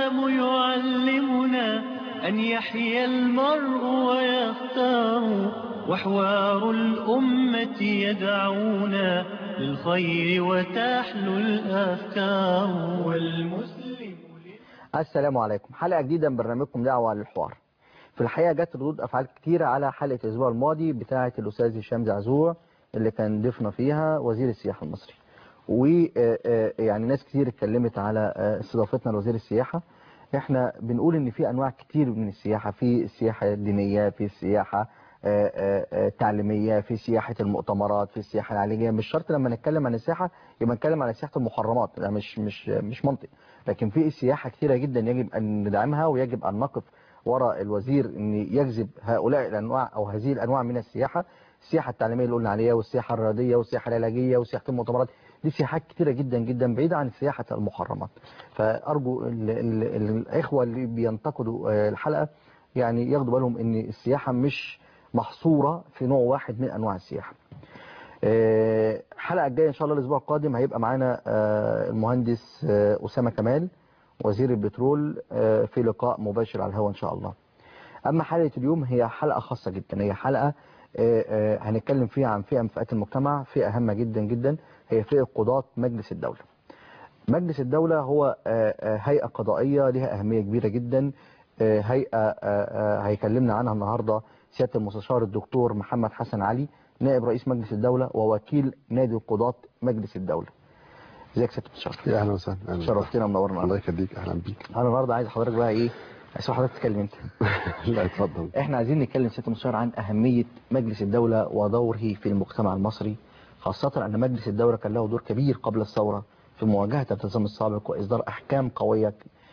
الإسلام يعلمنا أن يحيا المرء ويختار وحوار الأمة يدعونا للخير وتحلو الأفكار والمسلم السلام عليكم حلقة جديدة من برنامجكم دعوة للحوار في الحقيقة جت ردود أفعال كتيرة على حلقة الأسبوع الماضي بتاعة الأستاذ هشام زعزوع اللي كان ضيفنا فيها وزير السياحة المصري ويعني ناس كتير اتكلمت على استضافتنا لوزير السياحة احنا بنقول ان في انواع كتير من السياحة في السياحة الدينية في السياحة التعليمية في سياحة المؤتمرات في السياحة العلاجية مش شرط لما نتكلم عن السياحة يبقى نتكلم عن سياحة المحرمات ده مش مش مش منطق لكن في سياحة كتيرة جدا يجب ان ندعمها ويجب ان نقف وراء الوزير ان يجذب هؤلاء الانواع او هذه الانواع من السياحة السياحة التعليمية اللي قلنا عليها والسياحة الرياضية والسياحة العلاجية وسياحة المؤتمرات دي سياحات كتيرة جدا جدا بعيدة عن سياحة المحرمات فأرجو ال ال ال الإخوة اللي بينتقدوا الحلقة يعني ياخدوا بالهم ان السياحة مش محصورة في نوع واحد من أنواع السياحة الحلقة الجاية إن شاء الله الأسبوع القادم هيبقى معانا المهندس أسامة كمال وزير البترول في لقاء مباشر على الهواء إن شاء الله أما حلقة اليوم هي حلقة خاصة جدا هي حلقة هنتكلم فيها عن فئة من فئات المجتمع فئة هامة جدا جدا هي فئة قضاة مجلس الدولة مجلس الدولة هو هيئة قضائية لها أهمية كبيرة جدا هيئة هيكلمنا عنها النهاردة سيادة المستشار الدكتور محمد حسن علي نائب رئيس مجلس الدولة ووكيل نادي القضاة مجلس الدولة ازيك سيادة المستشار يا اهلا وسهلا شرفتنا ومنورنا الله يخليك اهلا بيك انا النهارده عايز حضرتك بقى ايه عايز حضرتك تتكلم انت لا اتفضل احنا عايزين نتكلم سيادة المستشار عن أهمية مجلس الدولة ودوره في المجتمع المصري خاصة أن مجلس الدولة كان له دور كبير قبل الثورة في مواجهة التزام السابق وإصدار أحكام قوية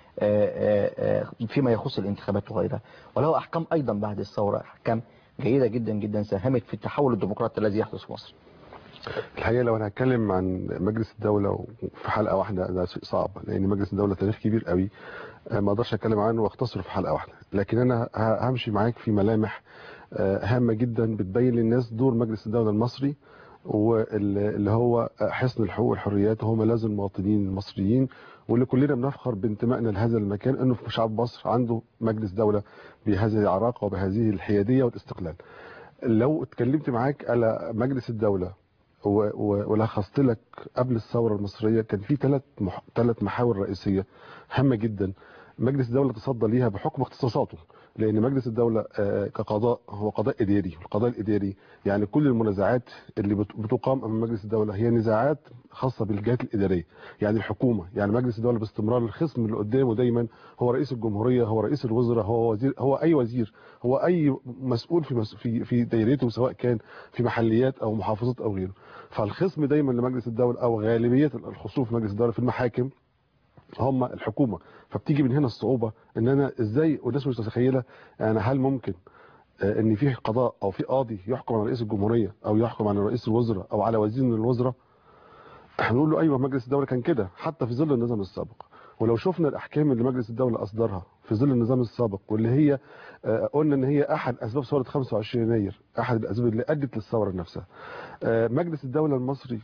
فيما يخص الانتخابات وغيرها وله أحكام أيضا بعد الثورة أحكام جيدة جدا جدا ساهمت في التحول الديمقراطي الذي يحدث في مصر الحقيقة لو أنا هتكلم عن مجلس الدولة في حلقة واحدة ده شيء صعب لأن مجلس الدولة تاريخ كبير قوي ما اقدرش اتكلم عنه واختصره في حلقة واحدة لكن أنا همشي معاك في ملامح هامة جدا بتبين للناس دور مجلس الدولة المصري واللي هو حصن الحقوق والحريات وهو ملاذ المواطنين المصريين واللي كلنا بنفخر بانتمائنا لهذا المكان انه في شعب مصر عنده مجلس دولة بهذه العراقة وبهذه الحيادية والاستقلال لو اتكلمت معاك على مجلس الدولة ولخصت لك قبل الثورة المصرية كان في ثلاث مح... ثلاث محاور رئيسية هامة جدا مجلس الدولة تصدى ليها بحكم اختصاصاته لأن مجلس الدولة كقضاء هو قضاء إداري القضاء الإداري يعني كل المنازعات اللي بتقام أمام مجلس الدولة هي نزاعات خاصة بالجهات الإدارية يعني الحكومة يعني مجلس الدولة باستمرار الخصم اللي قدامه دايما هو رئيس الجمهورية هو رئيس الوزراء هو وزير هو أي وزير هو أي مسؤول في في في دايرته سواء كان في محليات أو محافظات أو غيره فالخصم دايما لمجلس الدولة أو غالبية الخصوم في مجلس الدولة في المحاكم هم الحكومة فبتيجي من هنا الصعوبة ان انا ازاي والناس مش متخيله انا هل ممكن ان في قضاء او في قاضي يحكم على رئيس الجمهورية او يحكم على رئيس الوزراء او على وزير من الوزراء هنقول له ايوه مجلس الدولة كان كده حتى في ظل النظام السابق ولو شفنا الاحكام اللي مجلس الدولة اصدرها في ظل النظام السابق واللي هي قلنا ان هي احد اسباب ثوره 25 يناير احد الاسباب اللي ادت للثوره نفسها مجلس الدولة المصري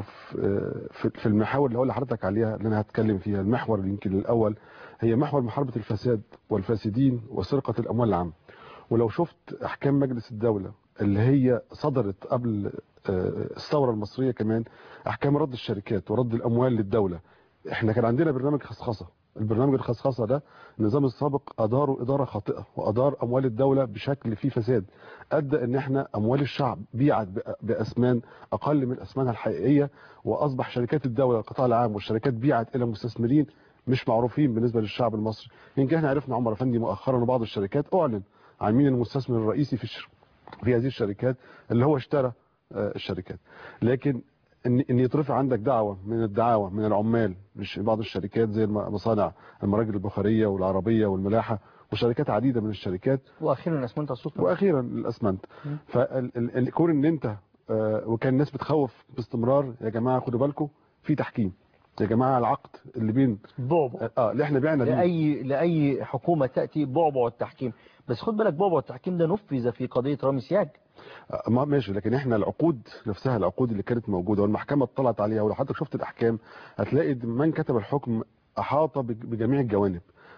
وفي في المحاور اللي هقول لحضرتك عليها اللي انا هتكلم فيها المحور يمكن الاول هي محور محاربة الفساد والفاسدين وسرقة الاموال العامة ولو شفت احكام مجلس الدولة اللي هي صدرت قبل الثورة المصرية كمان احكام رد الشركات ورد الاموال للدولة احنا كان عندنا برنامج خصخصة البرنامج الخصخصة ده النظام السابق أداره إدارة خاطئة وأدار أموال الدولة بشكل فيه فساد أدى أن احنا أموال الشعب بيعت بأسمان أقل من أسمانها الحقيقية وأصبح شركات الدولة القطاع العام والشركات بيعت إلى مستثمرين مش معروفين بالنسبة للشعب المصري يمكن احنا عرفنا عمر أفندي مؤخرا بعض الشركات أعلن عن مين المستثمر الرئيسي في في هذه الشركات اللي هو اشترى الشركات لكن ان ان يترفع عندك دعوه من الدعاوى من العمال مش بعض الشركات زي مصانع المراجل البخاريه والعربيه والملاحه وشركات عديده من الشركات واخيرا الاسمنت السكر واخيرا الاسمنت فكون ان انت وكان الناس بتخوف باستمرار يا جماعه خدوا بالكم في تحكيم يا جماعه العقد اللي بين بعبع اه اللي احنا بعنا لاي لاي حكومه تاتي بعبع التحكيم بس خد بالك بعبع التحكيم ده نفذ في قضيه رامي سياج ما ماشي لكن احنا العقود نفسها العقود اللي كانت موجودة والمحكمة اطلعت عليها ولو حضرتك شفت الأحكام هتلاقي من كتب الحكم أحاط بجميع الجوانب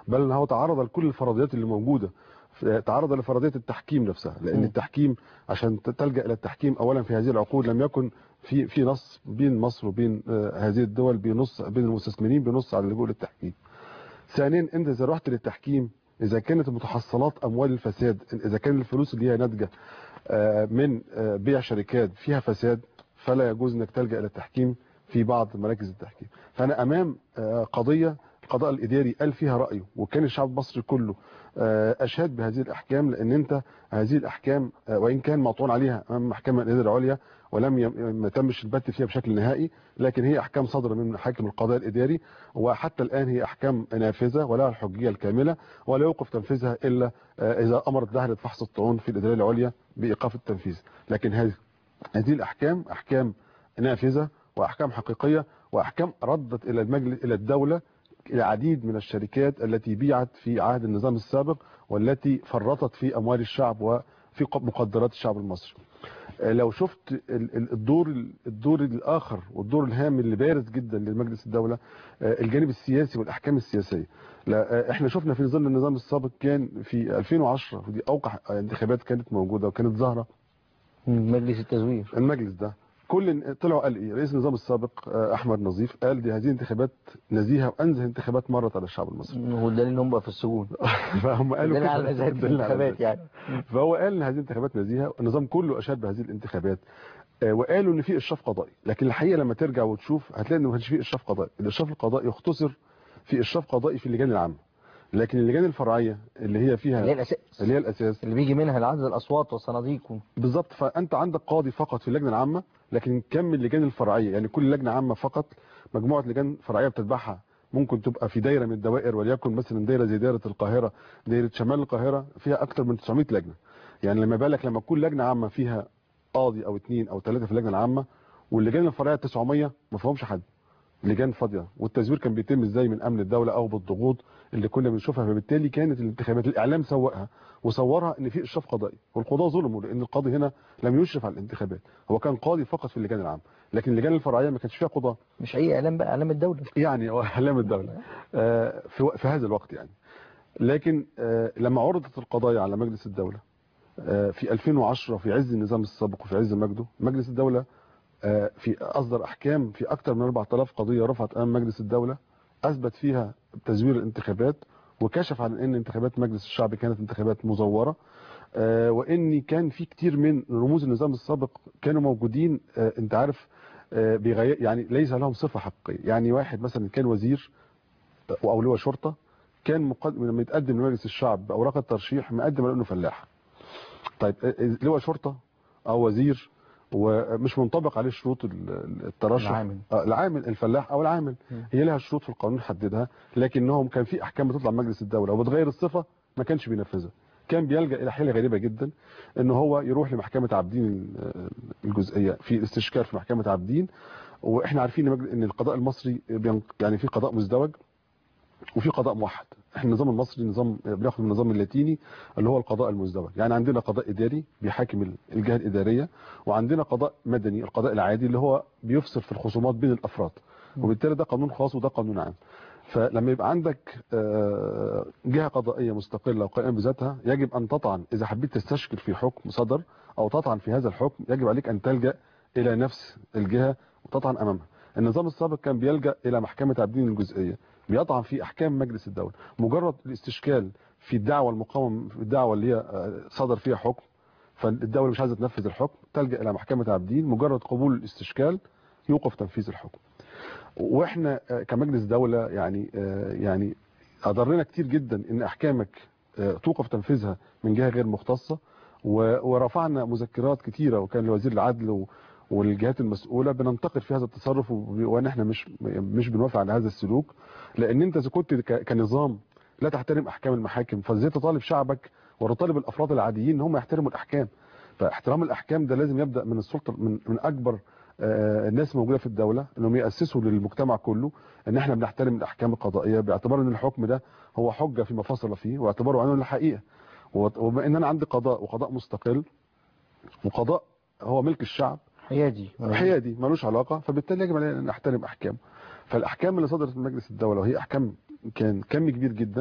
بل ان هو تعرض لكل الفرضيات اللي موجوده تعرض لفرضيه التحكيم نفسها لان م. التحكيم عشان تلجا الى التحكيم اولا في هذه العقود لم يكن في في نص بين مصر وبين آه، هذه الدول بنص بين المستثمرين بنص على اللجوء للتحكيم ثانيا انت اذا رحت للتحكيم اذا كانت متحصلات اموال الفساد اذا كان الفلوس اللي هي ناتجه آه، من آه، بيع شركات فيها فساد فلا يجوز انك تلجا الى التحكيم في بعض مراكز التحكيم فانا امام آه، قضيه القضاء الاداري قال فيها رايه وكان الشعب المصري كله آه، اشاد بهذه الاحكام لان انت هذه الاحكام آه، وان كان مطعون عليها امام المحكمه الاداريه العليا ولم ي- ما تمش البت فيها بشكل نهائي لكن هي احكام صادره من حاكم القضاء الاداري وحتى الان هي احكام نافذه ولها الحجيه الكامله ولا يوقف تنفيذها الا آه، اذا امرت لجنه فحص الطعون في الاداريه العليا بايقاف التنفيذ لكن هذه هذه الاحكام احكام نافذه واحكام حقيقيه واحكام ردت الى المجلس الى الدوله العديد من الشركات التي بيعت في عهد النظام السابق والتي فرطت في اموال الشعب وفي ق- مقدرات الشعب المصري آه، لو شفت ال- ال- الدور الدور الاخر والدور الهام اللي بارز جدا لمجلس الدوله آه، الجانب السياسي والاحكام السياسيه لا آه، احنا شفنا في ظل النظام السابق كان في 2010 ودي اوقع انتخابات كانت موجوده وكانت ظاهره مجلس التزوير المجلس ده كل طلعوا قال ايه رئيس النظام السابق آه، احمد نظيف قال دي هذه انتخابات نزيهه وانزه انتخابات مرت على الشعب المصري هو الدليل ان هم بقى في السجون فهم قالوا دليل كده. على نزاهة دليل على الانتخابات ذلك. يعني فهو قال ان هذه الانتخابات نزيهه النظام كله اشاد بهذه الانتخابات آه، وقالوا ان في اشراف قضائي لكن الحقيقه لما ترجع وتشوف هتلاقي ان ما كانش في اشراف قضائي الاشراف القضائي يختصر في اشراف قضائي في اللجان العامه لكن اللجان الفرعيه اللي هي فيها اللي هي الاساس اللي هي الاساس اللي بيجي منها العدد الاصوات والصناديق و- بالظبط فانت عندك قاضي فقط في اللجنه العامه لكن كم اللجان الفرعيه يعني كل لجنه عامه فقط مجموعه لجان فرعيه بتتبعها ممكن تبقى في دايره من الدوائر وليكن مثلا دايره زي دايره القاهره دايره شمال القاهره فيها اكثر من 900 لجنه يعني لما بالك لما تكون لجنه عامه فيها قاضي او اثنين او ثلاثه في اللجنه العامه واللجان الفرعيه 900 ما فيهمش حد لجان فاضيه والتزوير كان بيتم ازاي من امن الدوله او بالضغوط اللي كنا بنشوفها فبالتالي كانت الانتخابات الاعلام سوقها وصورها ان في اشراف قضائي والقضاه ظلموا لان القاضي هنا لم يشرف على الانتخابات هو كان قاضي فقط في اللجان العامه لكن اللجان الفرعيه ما كانش فيها قضاه مش اي اعلام بقى اعلام الدوله يعني هو اعلام الدوله آه، في وق- في هذا الوقت يعني لكن آه، لما عرضت القضايا على مجلس الدوله آه، في 2010 في عز النظام السابق وفي عز مجده مجلس الدوله آه، في اصدر احكام في اكثر من 4000 قضيه رفعت امام مجلس الدوله اثبت فيها تزوير الانتخابات وكشف عن ان انتخابات مجلس الشعب كانت انتخابات مزوره آه، وان كان في كتير من رموز النظام السابق كانوا موجودين آه، انت عارف آه، بيغير يعني ليس لهم صفه حقيقيه يعني واحد مثلا كان وزير او لواء شرطه كان مقدم لما يتقدم لمجلس الشعب باوراق الترشيح مقدم على انه فلاح طيب آه، آه، لواء شرطه او وزير ومش منطبق عليه شروط ال- ال- الترشح العامل. آه، العامل الفلاح او العامل مم. هي لها شروط في القانون حددها لكنهم كان في احكام بتطلع من مجلس الدوله وبتغير الصفه ما كانش بينفذها كان بيلجا الى حيله غريبه جدا ان هو يروح لمحكمه عابدين ال- الجزئيه في استشكال في محكمه عابدين واحنا عارفين ان مجل- ان القضاء المصري بين- يعني في قضاء مزدوج وفي قضاء موحد احنا النظام المصري نظام بناخد من النظام اللاتيني اللي هو القضاء المزدوج يعني عندنا قضاء اداري بيحاكم ال- الجهه الاداريه وعندنا قضاء مدني القضاء العادي اللي هو بيفصل في الخصومات بين الافراد وبالتالي ده قانون خاص وده قانون عام فلما يبقى عندك آه، جهه قضائيه مستقله وقائمه بذاتها يجب ان تطعن اذا حبيت تستشكل في حكم صدر او تطعن في هذا الحكم يجب عليك ان تلجا الى نفس الجهه وتطعن امامها النظام السابق كان بيلجا الى محكمه عابدين الجزئيه بيطعن في احكام مجلس الدوله مجرد الاستشكال في الدعوه المقامه في الدعوه اللي هي آه، صدر فيها حكم فالدوله مش عايزه تنفذ الحكم تلجا الى محكمه عابدين مجرد قبول الاستشكال يوقف تنفيذ الحكم واحنا آه، كمجلس دوله يعني آه، يعني اضرنا كتير جدا ان احكامك آه، توقف تنفيذها من جهه غير مختصه و- ورفعنا مذكرات كتيره وكان لوزير العدل و- والجهات المسؤوله بننتقد في هذا التصرف وب- وان احنا مش مش بنوافق على هذا السلوك لان انت اذا كنت ك- كنظام لا تحترم احكام المحاكم فازاي تطالب شعبك وتطالب الافراد العاديين ان هم يحترموا الاحكام فاحترام الاحكام ده لازم يبدا من السلطه من من اكبر آه، الناس موجوده في الدوله انهم ياسسوا للمجتمع كله ان احنا بنحترم الاحكام القضائيه باعتبار ان الحكم ده هو حجه فيما فصل فيه واعتباره عنوان الحقيقه وبما ان انا عندي قضاء وقضاء مستقل وقضاء هو ملك الشعب حيادي حيادي ملوش علاقه فبالتالي يجب علينا ان نحترم احكامه فالاحكام اللي صدرت من مجلس الدوله وهي احكام كان كم كبير جدا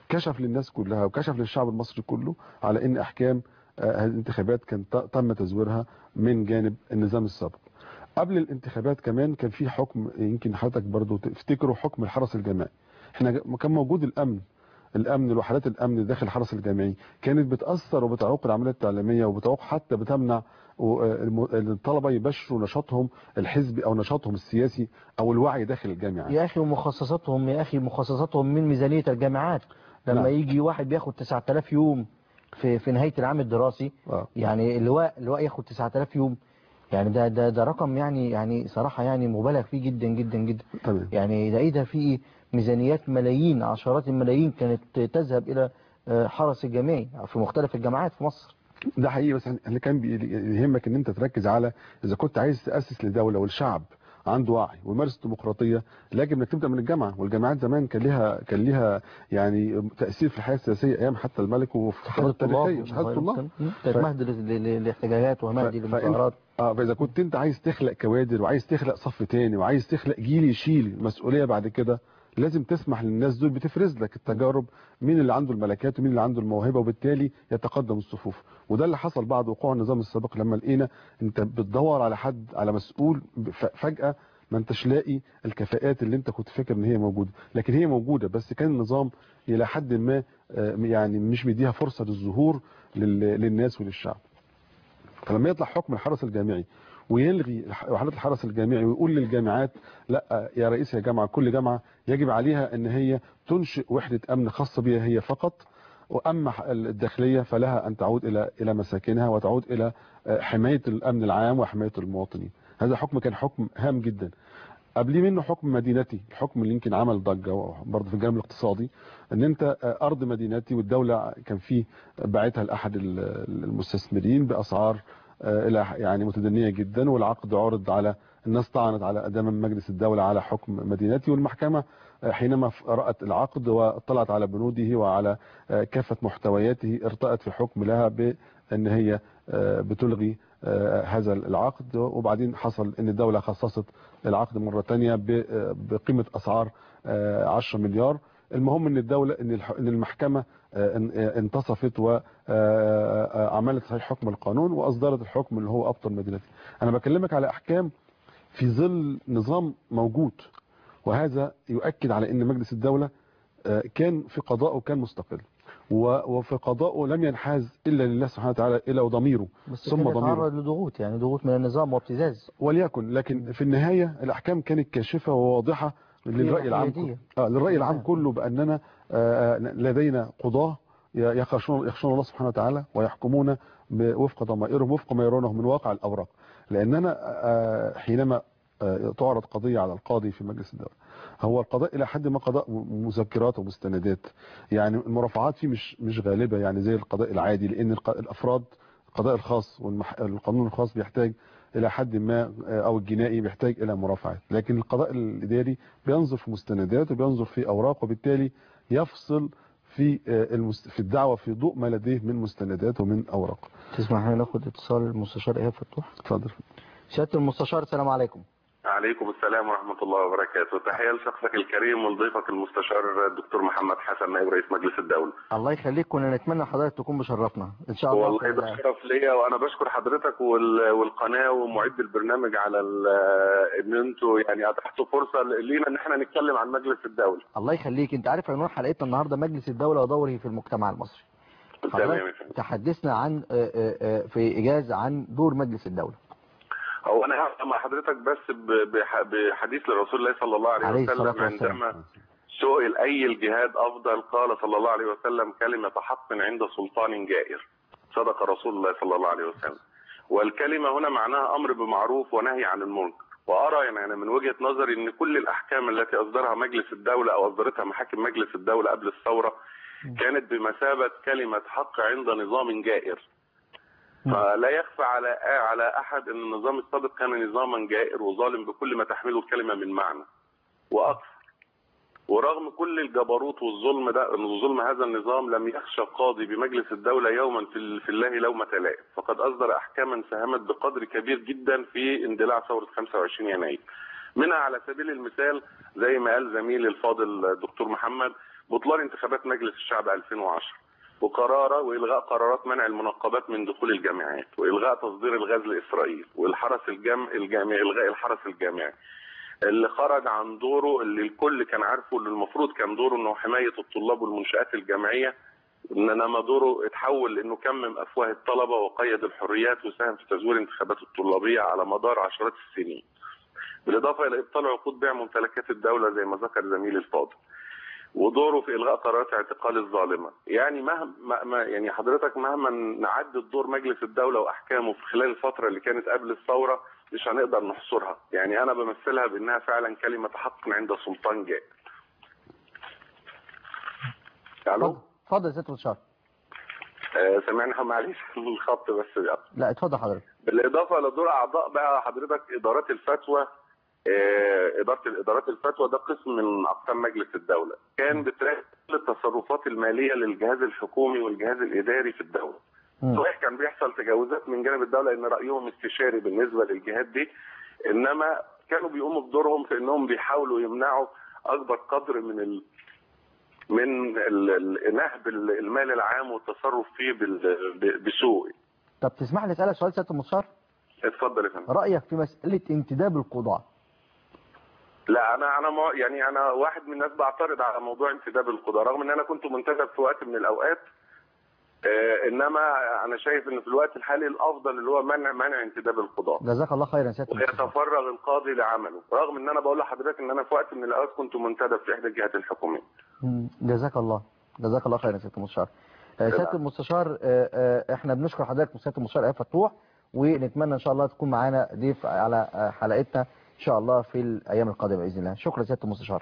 كشف للناس كلها وكشف للشعب المصري كله على ان احكام آه، هذه الانتخابات كان ت- تم تزويرها من جانب النظام السابق قبل الانتخابات كمان كان في حكم يمكن حضرتك برضو تفتكروا حكم الحرس الجماعي احنا ج- كان موجود الامن الامن الوحدات الامن داخل الحرس الجامعي كانت بتاثر وبتعوق العمليه التعليميه وبتعوق حتى بتمنع و- الم- الطلبه يبشروا نشاطهم الحزبي او نشاطهم السياسي او الوعي داخل الجامعه يا أخي ومخصصاتهم يا أخي مخصصاتهم من ميزانية الجامعات لما نعم. يجي واحد بياخد 9000 يوم في في نهاية العام الدراسي آه. يعني اللواء اللواء ياخد 9000 يوم يعني ده ده ده رقم يعني يعني صراحة يعني مبالغ فيه جدا جدا جدا تمام يعني ده ايه ده في ميزانيات ملايين عشرات الملايين كانت تذهب إلى آه، حرس الجامعي في مختلف الجامعات في مصر ده حقيقي بس اللي كان بي- يهمك ان انت تركز على اذا كنت عايز تاسس لدوله والشعب عنده وعي ويمارس الديمقراطيه لازم انك تبدا من الجامعه والجامعات زمان كان ليها كان ليها يعني تاثير في الحياه السياسيه ايام حتى الملك وفي اتحاد فترات الطلاب تاريخيه اتحاد الطلاب كانت ف- مهد لل- لل- للاحتجاجات ومهد ف- للمظاهرات اه فاذا كنت انت عايز تخلق كوادر وعايز تخلق صف تاني وعايز تخلق جيل يشيل المسؤوليه بعد كده لازم تسمح للناس دول بتفرز لك التجارب مين اللي عنده الملكات ومين اللي عنده الموهبه وبالتالي يتقدم الصفوف وده اللي حصل بعد وقوع النظام السابق لما لقينا انت بتدور على حد على مسؤول ف- فجاه ما انتش لاقي الكفاءات اللي انت كنت فاكر ان هي موجوده لكن هي موجوده بس كان النظام الى حد ما آه، يعني مش مديها فرصه للظهور لل- للناس وللشعب فلما يطلع حكم الحرس الجامعي ويلغي الح- وحدات الحرس الجامعي ويقول للجامعات لا يا رئيس يا جامعه كل جامعه يجب عليها ان هي تنشئ وحده امن خاصه بها هي فقط واما ح- الداخليه فلها ان تعود الى الى مساكنها وتعود الى آه، حمايه الامن العام وحمايه المواطنين هذا حكم كان حكم هام جدا قبليه منه حكم مدينتي الحكم اللي يمكن عمل ضجه برضه في الجانب الاقتصادي ان انت آه، ارض مدينتي والدوله كان في باعتها لاحد ال- المستثمرين باسعار آه، الى يعني متدنيه جدا والعقد عرض على الناس طعنت على امام مجلس الدوله على حكم مدينتي والمحكمه آه، حينما ف- رأت العقد واطلعت على بنوده وعلى آه، كافه محتوياته ارتأت في حكم لها بان هي آه، بتلغي آه، هذا العقد وبعدين حصل ان الدوله خصصت العقد مره ثانيه بقيمه اسعار آه، 10 مليار المهم ان الدوله ان الح- ان المحكمه آه، ان- آه، انتصفت وعملت صحيح حكم القانون واصدرت الحكم اللي هو ابطل مدينتي انا بكلمك على احكام في ظل نظام موجود وهذا يؤكد على ان مجلس الدوله آه، كان في قضائه كان مستقل و- وفي قضائه لم ينحاز الا لله سبحانه وتعالى الا وضميره بس ثم كان ضميره يتعرض لضغوط يعني ضغوط من النظام وابتزاز وليكن لكن في النهاية الأحكام كانت كاشفة وواضحة للرأي العام حيادية. كله. آه للرأي العام نعم. كله بأننا آه لدينا قضاة يخشون يخشون الله سبحانه وتعالى ويحكمون ب- وفق ضمائرهم وفق ما يرونه من واقع الأوراق لأننا آه حينما آه تعرض قضية على القاضي في مجلس الدولة هو القضاء إلى حد ما قضاء مذكرات ومستندات يعني المرافعات فيه مش مش غالبة يعني زي القضاء العادي لأن الق- الأفراد القضاء الخاص والقانون الخاص بيحتاج الى حد ما او الجنائي بيحتاج الى مرافعات لكن القضاء الاداري بينظر في مستندات وبينظر في اوراق وبالتالي يفصل في المست... في الدعوه في ضوء ما لديه من مستندات ومن اوراق تسمح لنا ناخد اتصال المستشار ايهاب فتوح اتفضل سياده المستشار السلام عليكم عليكم السلام ورحمة الله وبركاته تحية لشخصك الكريم ولضيفك المستشار الدكتور محمد حسن نائب رئيس مجلس الدولة الله يخليك كنا نتمنى حضرتك تكون مشرفنا ان شاء الله والله في ده ال- شرف ليا وانا بشكر حضرتك وال- والقناة ومعد البرنامج على ال- ان انتوا يعني اتحتوا فرصة لينا ان احنا نتكلم عن مجلس الدولة الله يخليك انت عارف عنوان حلقتنا النهارده مجلس الدوله ودوره في المجتمع المصري تمام يا حضرتك فندم. تحدثنا عن آه، آه، آه، في اجاز عن دور مجلس الدوله هو انا هبدأ مع حضرتك بس ب- بح- بحديث لرسول الله صلى الله عليه, عليه وسلم الصلاة والسلام. عندما سئل اي الجهاد افضل قال صلى الله عليه وسلم كلمة حق عند سلطان جائر صدق رسول الله صلى الله عليه وسلم والكلمة هنا معناها امر بمعروف ونهي عن المنكر وارى يعني أنا من وجهة نظري ان كل الاحكام التي اصدرها مجلس الدولة او اصدرتها محاكم مجلس الدولة قبل الثورة كانت بمثابة كلمة حق عند نظام جائر فلا يخفى على على احد ان النظام السابق كان نظاما جائر وظالم بكل ما تحمله الكلمه من معنى واكثر ورغم كل الجبروت والظلم ده ظلم هذا النظام لم يخشى القاضي بمجلس الدوله يوما في ال- في الله لومه لائم فقد اصدر احكاما ساهمت بقدر كبير جدا في اندلاع ثوره 25 يناير منها على سبيل المثال زي ما قال زميلي الفاضل الدكتور محمد بطلان انتخابات مجلس الشعب 2010 وقراره والغاء قرارات منع المنقبات من دخول الجامعات والغاء تصدير الغاز لاسرائيل والحرس الجام الجامعي الغاء الحرس الجامعي اللي خرج عن دوره اللي الكل كان عارفه اللي المفروض كان دوره انه حمايه الطلاب والمنشات الجامعيه انما دوره اتحول لانه كمم افواه الطلبه وقيد الحريات وساهم في تزوير الانتخابات الطلابيه على مدار عشرات السنين. بالاضافه الى ابطال عقود بيع ممتلكات الدوله زي ما ذكر زميلي الفاضل. ودوره في الغاء قرارات اعتقال الظالمه، يعني مهما يعني حضرتك مهما نعدد دور مجلس الدوله واحكامه في خلال الفتره اللي كانت قبل الثوره مش هنقدر نحصرها، يعني انا بمثلها بانها فعلا كلمه حق عند سلطان جائر. الو اتفضل يا سياده المستشار آه، سامعني معلش الخط بس بقى. لا اتفضل حضرتك بالاضافه لدور اعضاء بقى حضرتك ادارات الفتوى آه، اداره الادارات الفتوى ده قسم من اقسام مجلس الدوله كان بتراقب كل التصرفات الماليه للجهاز الحكومي والجهاز الاداري في الدوله مم. صحيح كان بيحصل تجاوزات من جانب الدوله ان رايهم استشاري بالنسبه للجهات دي انما كانوا بيقوموا بدورهم في انهم بيحاولوا يمنعوا اكبر قدر من ال... من ال- ال- نهب المال العام والتصرف فيه بال- ب- بسوء طب تسمح لي اسالك سؤال سياده المستشار اتفضل يا فندم رايك في مساله انتداب القضاه لا انا انا مو- يعني انا واحد من الناس بعترض على موضوع انتداب القضاء رغم ان انا كنت منتدب في وقت من الاوقات آه انما انا شايف ان في الوقت الحالي الافضل اللي هو منع منع انتداب القضاء جزاك الله خيرا سياده المستشار ويتفرغ القاضي لعمله رغم ان انا بقول لحضرتك ان انا في وقت من الاوقات كنت منتدب في احدى الجهات الحكوميه مم. جزاك الله جزاك الله خيرا سياده المستشار آه، سياده المستشار آه، آه، احنا بنشكر حضرتك سياده المستشار ايهاب فتوح ونتمنى ان شاء الله تكون معانا ضيف على آه، حلقتنا ان شاء الله في الايام القادمه باذن الله شكرا سياده المستشار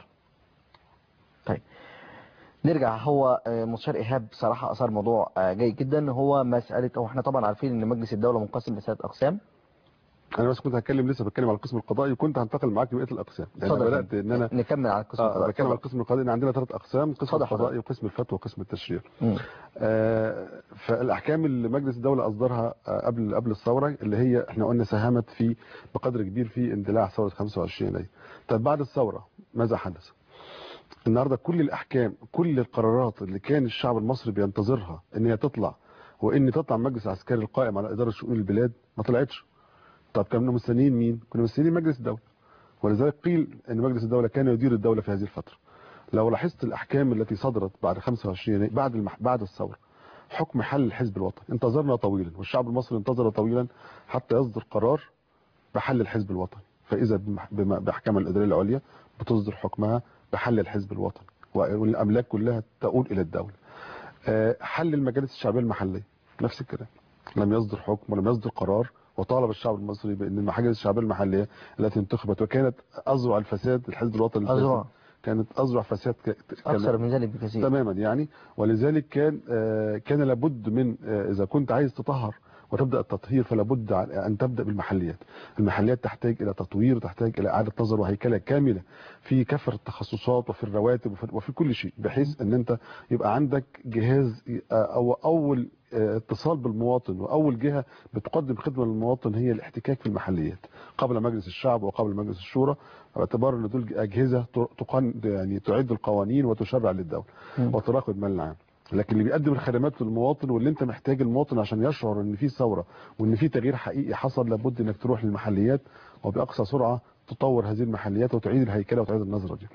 طيب نرجع هو آه، مستشار ايهاب صراحه اثار موضوع آه، جيد جدا هو مساله هو احنا طبعا عارفين ان مجلس الدوله منقسم لثلاث اقسام انا بس كنت هتكلم لسه بتكلم على القسم القضائي وكنت هنتقل معاك لبقيه الاقسام يعني اتفضل يا بدات ان انا نكمل على القسم اه القضائي. بتكلم على اتفضل. القسم القضائي ان عندنا ثلاث اقسام قسم اتفضل القضائي حضرتك. وقسم الفتوى وقسم التشريع مم. آه، فالاحكام اللي مجلس الدوله اصدرها آه، قبل قبل الثوره اللي هي احنا قلنا ساهمت في بقدر كبير في اندلاع ثوره 25 يناير طب بعد الثوره ماذا حدث النهارده كل الاحكام كل القرارات اللي كان الشعب المصري بينتظرها ان هي تطلع وان تطلع مجلس عسكري القائم على اداره شؤون البلاد ما طلعتش طب كانوا مستنيين مين كانوا مستنيين مجلس الدوله ولذلك قيل ان مجلس الدوله كان يدير الدوله في هذه الفتره لو لاحظت الاحكام التي صدرت بعد 25 يناير بعد المح... بعد الثوره حكم حل الحزب الوطني انتظرنا طويلا والشعب المصري انتظر طويلا حتى يصدر قرار بحل الحزب الوطني فاذا بمح- بم- باحكام الاداريه العليا بتصدر حكمها بحل الحزب الوطني والاملاك كلها تؤول الى الدوله آه، حل المجالس الشعبيه المحليه نفس الكلام لم يصدر حكم ولم يصدر قرار وطالب الشعب المصري بان المجالس الشعبيه المحليه التي انتخبت وكانت اذرع الفساد الحزب الوطني الفاسد أذرع. كانت اذرع فساد ك- كان- اكثر من ذلك بكثير تماما يعني ولذلك كان آه، كان لابد من آه، اذا كنت عايز تطهر وتبدا التطهير فلا بد ان تبدا بالمحليات المحليات تحتاج الى تطوير وتحتاج الى اعاده نظر وهيكله كامله في كافه التخصصات وفي الرواتب وفي, وفي كل شيء بحيث ان انت يبقى عندك جهاز آه، او اول آه، اتصال بالمواطن واول جهه بتقدم خدمه للمواطن هي الاحتكاك في المحليات قبل مجلس الشعب وقبل مجلس الشورى باعتبار ان دول اجهزه تقن يعني تعد القوانين وتشرع للدوله مم. وتراقب المال العام لكن اللي بيقدم الخدمات للمواطن واللي انت محتاج المواطن عشان يشعر ان في ثوره وان في تغيير حقيقي حصل لابد انك تروح للمحليات وباقصى سرعه تطور هذه المحليات وتعيد الهيكله وتعيد النظره دي.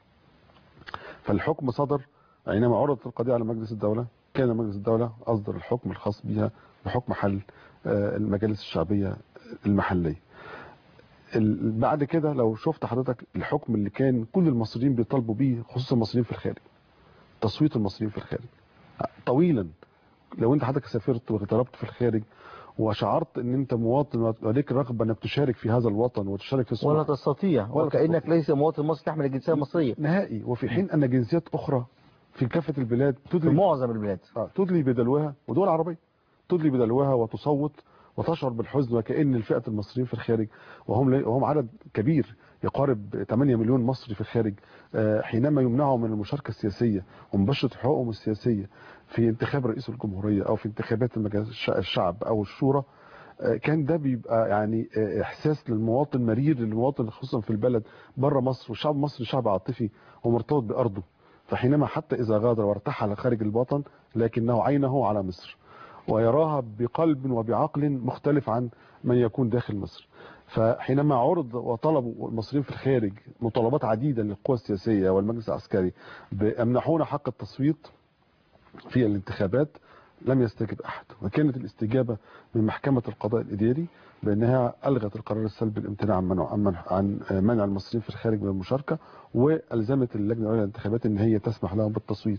فالحكم صدر حينما عرضت القضيه على مجلس الدوله كان مجلس الدوله اصدر الحكم الخاص بها بحكم حل آه، المجالس الشعبيه المحليه. ال- بعد كده لو شفت حضرتك الحكم اللي كان كل المصريين بيطالبوا بيه خصوصا المصريين في الخارج تصويت المصريين في الخارج طويلا لو انت حضرتك سافرت وتضربت في الخارج وشعرت ان انت مواطن وليك رغبه انك تشارك في هذا الوطن وتشارك في ولا صنع تستطيع ولا وكأنك تستطيع. ليس مواطن مصري تحمل الجنسية المصرية نهائي وفي حين ان جنسيات اخرى في كافه البلاد في تدلي معظم البلاد آه، تدلي بدلوها ودول عربيه تدلي بدلوها وتصوت وتشعر بالحزن وكأن الفئة المصريين في الخارج وهم وهم عدد كبير يقارب 8 مليون مصري في الخارج آه، حينما يمنعوا من المشاركة السياسية ومباشرة حقوقهم السياسية في انتخاب رئيس الجمهورية أو في انتخابات المجالس الش- الشعب أو الشورى آه، كان ده بيبقى يعني آه، إحساس للمواطن مرير للمواطن خصوصا في البلد بره مصر والشعب المصري شعب عاطفي ومرتبط بأرضه فحينما حتى إذا غادر وارتحل خارج الوطن لكنه عينه على مصر ويراها بقلب وبعقل مختلف عن من يكون داخل مصر فحينما عرض وطلبوا المصريين في الخارج مطالبات عديدة للقوى السياسية والمجلس العسكري بأمنحونا حق التصويت في الانتخابات لم يستجب أحد وكانت الاستجابة من محكمة القضاء الإداري بأنها ألغت القرار السلبي الامتناع عن منع, عن منع, عن منع المصريين في الخارج من المشاركة وألزمت اللجنة العليا للانتخابات أن هي تسمح لهم بالتصويت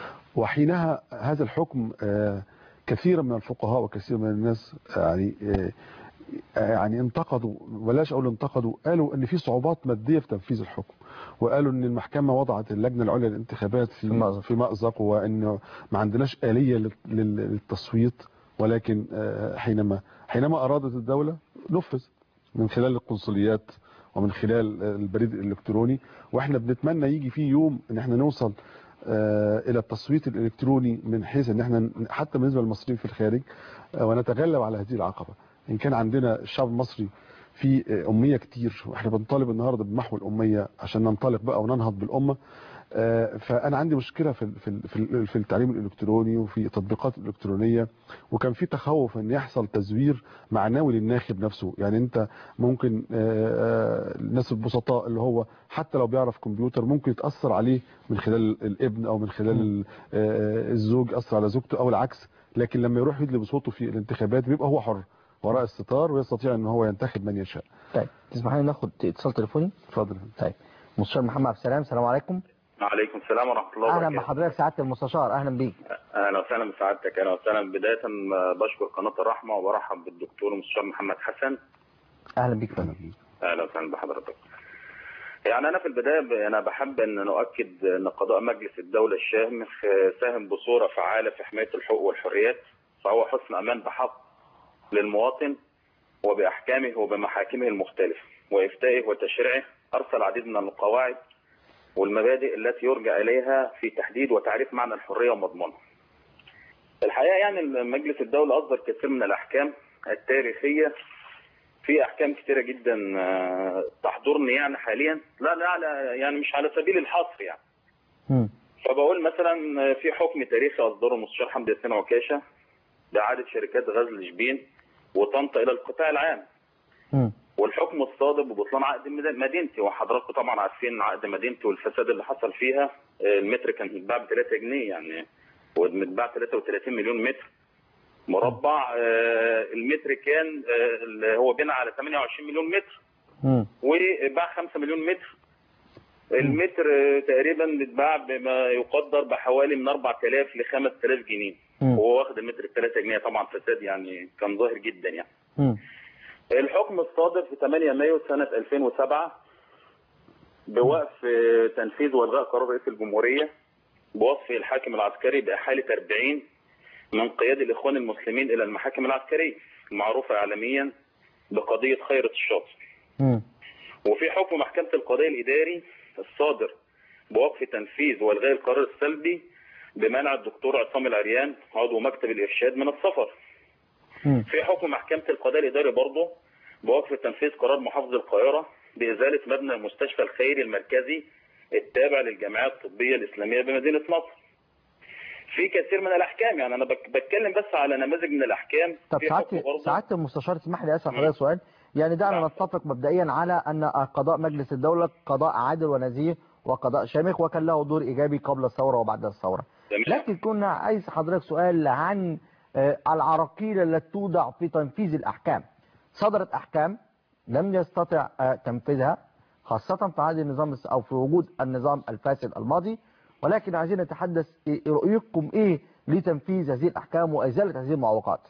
وحينها هذا الحكم آه، كثيرا من الفقهاء وكثير من الناس يعني آه، يعني انتقدوا ولاش اقول انتقدوا قالوا ان في صعوبات ماديه في تنفيذ الحكم وقالوا ان المحكمه وضعت اللجنه العليا للانتخابات في مأزق. في مأزق وانه ما عندناش اليه لل- لل- للتصويت ولكن آه، حينما حينما ارادت الدوله نفذ من خلال القنصليات ومن خلال آه، البريد الالكتروني واحنا بنتمنى يجي فيه يوم ان احنا نوصل آه، الى التصويت الالكتروني من حيث ان احنا ن- حتى بالنسبه للمصريين في الخارج آه، ونتغلب على هذه العقبه ان كان عندنا الشعب المصري في آه، اميه كتير واحنا بنطالب النهارده بمحو الاميه عشان ننطلق بقى وننهض بالامه آه، فانا عندي مشكله في ال- في ال- في ال- في التعليم الالكتروني وفي التطبيقات الالكترونيه وكان في تخوف ان يحصل تزوير معنوي للناخب نفسه يعني انت ممكن آه، آه، الناس البسطاء اللي هو حتى لو بيعرف كمبيوتر ممكن يتاثر عليه من خلال الابن او من خلال ال- آه، الزوج ياثر على زوجته او العكس لكن لما يروح يدلي بصوته في الانتخابات بيبقى هو حر وراء الستار ويستطيع ان هو ينتخب من يشاء طيب تسمح لي ناخد اتصال تليفوني اتفضل طيب مستشار محمد عبد السلام السلام عليكم عليكم السلام ورحمة الله اهلا وبركاته بحضرتك سعاده المستشار اهلا بيك أهلا وسهلا بسعادتك أهلا وسهلا بداية آه، بشكر قناة الرحمة وبرحب بالدكتور المستشار محمد حسن اهلا بيك فندم أهلا وسهلا بحضرتك يعني أنا في البداية ب- أنا بحب أن نؤكد أن قضاء مجلس الدولة الشامخ آه، ساهم بصورة فعالة في حماية الحقوق والحريات فهو حسن أمان بحق للمواطن وبأحكامه وبمحاكمه المختلفة وإفتائه وتشريعه أرسل العديد من القواعد والمبادئ التي يرجع إليها في تحديد وتعريف معنى الحرية ومضمونها. الحقيقة يعني مجلس الدولة أصدر كثير من الأحكام التاريخية في أحكام كثيرة جدا آه، تحضرني يعني حاليا لا لا على يعني مش على سبيل الحصر يعني مم. فبقول مثلا في حكم تاريخي أصدره المستشار حمدي حسين عكاشة بإعادة شركات غزل شبين وطنطا إلى القطاع العام مم. والحكم الصادر ببطلان عقد مد- مدينتي وحضراتكم طبعا عارفين عقد مدينتي والفساد اللي حصل فيها آه، المتر كان متباع ب 3 جنيه يعني ومتباع 33 مليون متر مربع آه، المتر كان آه، اللي هو بنى على 28 مليون متر مم. وباع 5 مليون متر المتر آه، تقريبا بيتباع بما يقدر بحوالي من 4000 ل 5000 جنيه مم. وهو واخد المتر ب 3 جنيه طبعا فساد يعني كان ظاهر جدا يعني مم. الحكم الصادر في 8 مايو سنة 2007 بوقف آه، تنفيذ والغاء قرار رئيس الجمهورية بوصف الحاكم العسكري بإحالة 40 من قيادة الإخوان المسلمين إلى المحاكم العسكرية المعروفة إعلاميا بقضية خيرة الشاطئ مم. وفي حكم محكمة القضاء الإداري الصادر بوقف تنفيذ والغاء القرار السلبي بمنع الدكتور عصام العريان عضو مكتب الإرشاد من السفر مم. في حكم محكمة القضاء الإداري برضه بوقف تنفيذ قرار محافظ القاهرة بإزالة مبنى المستشفى الخيري المركزي التابع للجمعية الطبية الإسلامية بمدينة نصر. في كثير من الأحكام يعني أنا بك- بتكلم بس على نماذج من الأحكام طب في حكم سعاده برضه سعاده المستشار تسمح لي اسال مم. حضرتك سؤال يعني دعنا نعم. نتفق مبدئيا على ان قضاء مجلس الدوله قضاء عادل ونزيه وقضاء شامخ وكان له دور ايجابي قبل الثوره وبعد الثوره تمام. لكن كنا عايز حضرتك سؤال عن آه، العراقيل التي توضع في تنفيذ الأحكام صدرت أحكام لم يستطع آه، تنفيذها خاصة في عهد النظام الس- أو في وجود النظام الفاسد الماضي ولكن عايزين نتحدث إيه- رؤيتكم إيه لتنفيذ هذه الأحكام وإزالة هذه المعوقات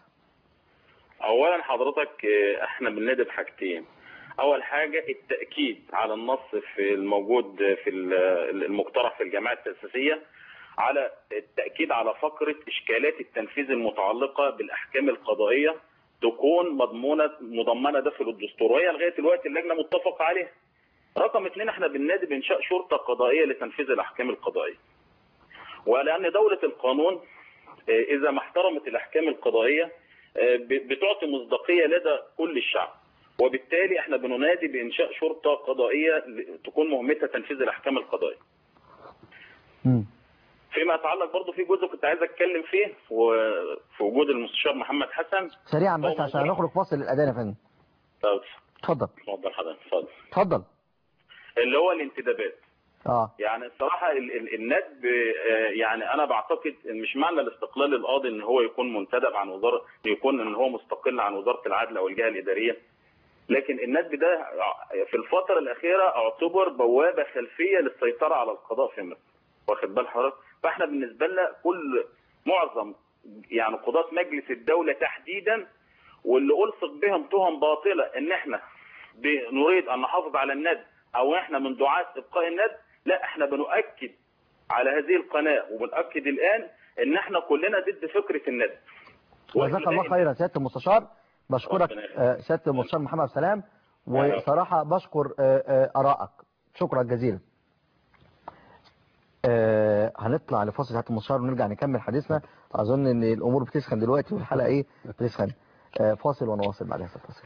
اولا حضرتك آه، احنا بننادي بحاجتين اول حاجه التاكيد على النص في الموجود في ال- المقترح في الجماعه التاسيسيه على التاكيد على فقره اشكالات التنفيذ المتعلقه بالاحكام القضائيه تكون مضمونه مضمنه داخل الدستور وهي لغايه الوقت اللجنه متفق عليها. رقم اثنين احنا بننادي بانشاء شرطه قضائيه لتنفيذ الاحكام القضائيه. ولان دوله القانون آه، اذا ما احترمت الاحكام القضائيه آه، ب- بتعطي مصداقيه لدى كل الشعب وبالتالي احنا بننادي بانشاء شرطه قضائيه ل- تكون مهمتها تنفيذ الاحكام القضائيه مم. فيما يتعلق برضه في جزء كنت عايز اتكلم فيه وفي وجود المستشار محمد حسن سريعا هو بس عشان موضوع- نخرج فاصل الاذان يا فندم طب اتفضل اتفضل حضرتك اتفضل اتفضل اللي هو الانتدابات اه يعني الصراحه ال- ال- الندب آه، يعني انا بعتقد ان مش معنى الاستقلال القاضي ان هو يكون منتدب عن وزاره يكون ان هو مستقل عن وزاره العدل او الجهه الاداريه لكن الندب ده في الفتره الاخيره اعتبر بوابه خلفيه للسيطره على القضاء في مصر واخد بال حضرتك فاحنا بالنسبه لنا كل معظم يعني قضاة مجلس الدوله تحديدا واللي الصق بهم تهم باطله ان احنا نريد ان نحافظ على الند او احنا من دعاة ابقاء الند لا احنا بنؤكد على هذه القناه وبنؤكد الان ان احنا كلنا ضد فكره الند جزاك الله خيرا سياده المستشار بشكرك ربنا يخليك. آه، سياده المستشار محمد عبد السلام وصراحه بشكر آه، آه، ارائك شكرا جزيلا آه، هنطلع لفاصل سياده المستشار ونرجع نكمل حديثنا اظن ان الامور بتسخن دلوقتي والحلقه ايه بتسخن آه، فاصل ونواصل بعد هذا الفاصل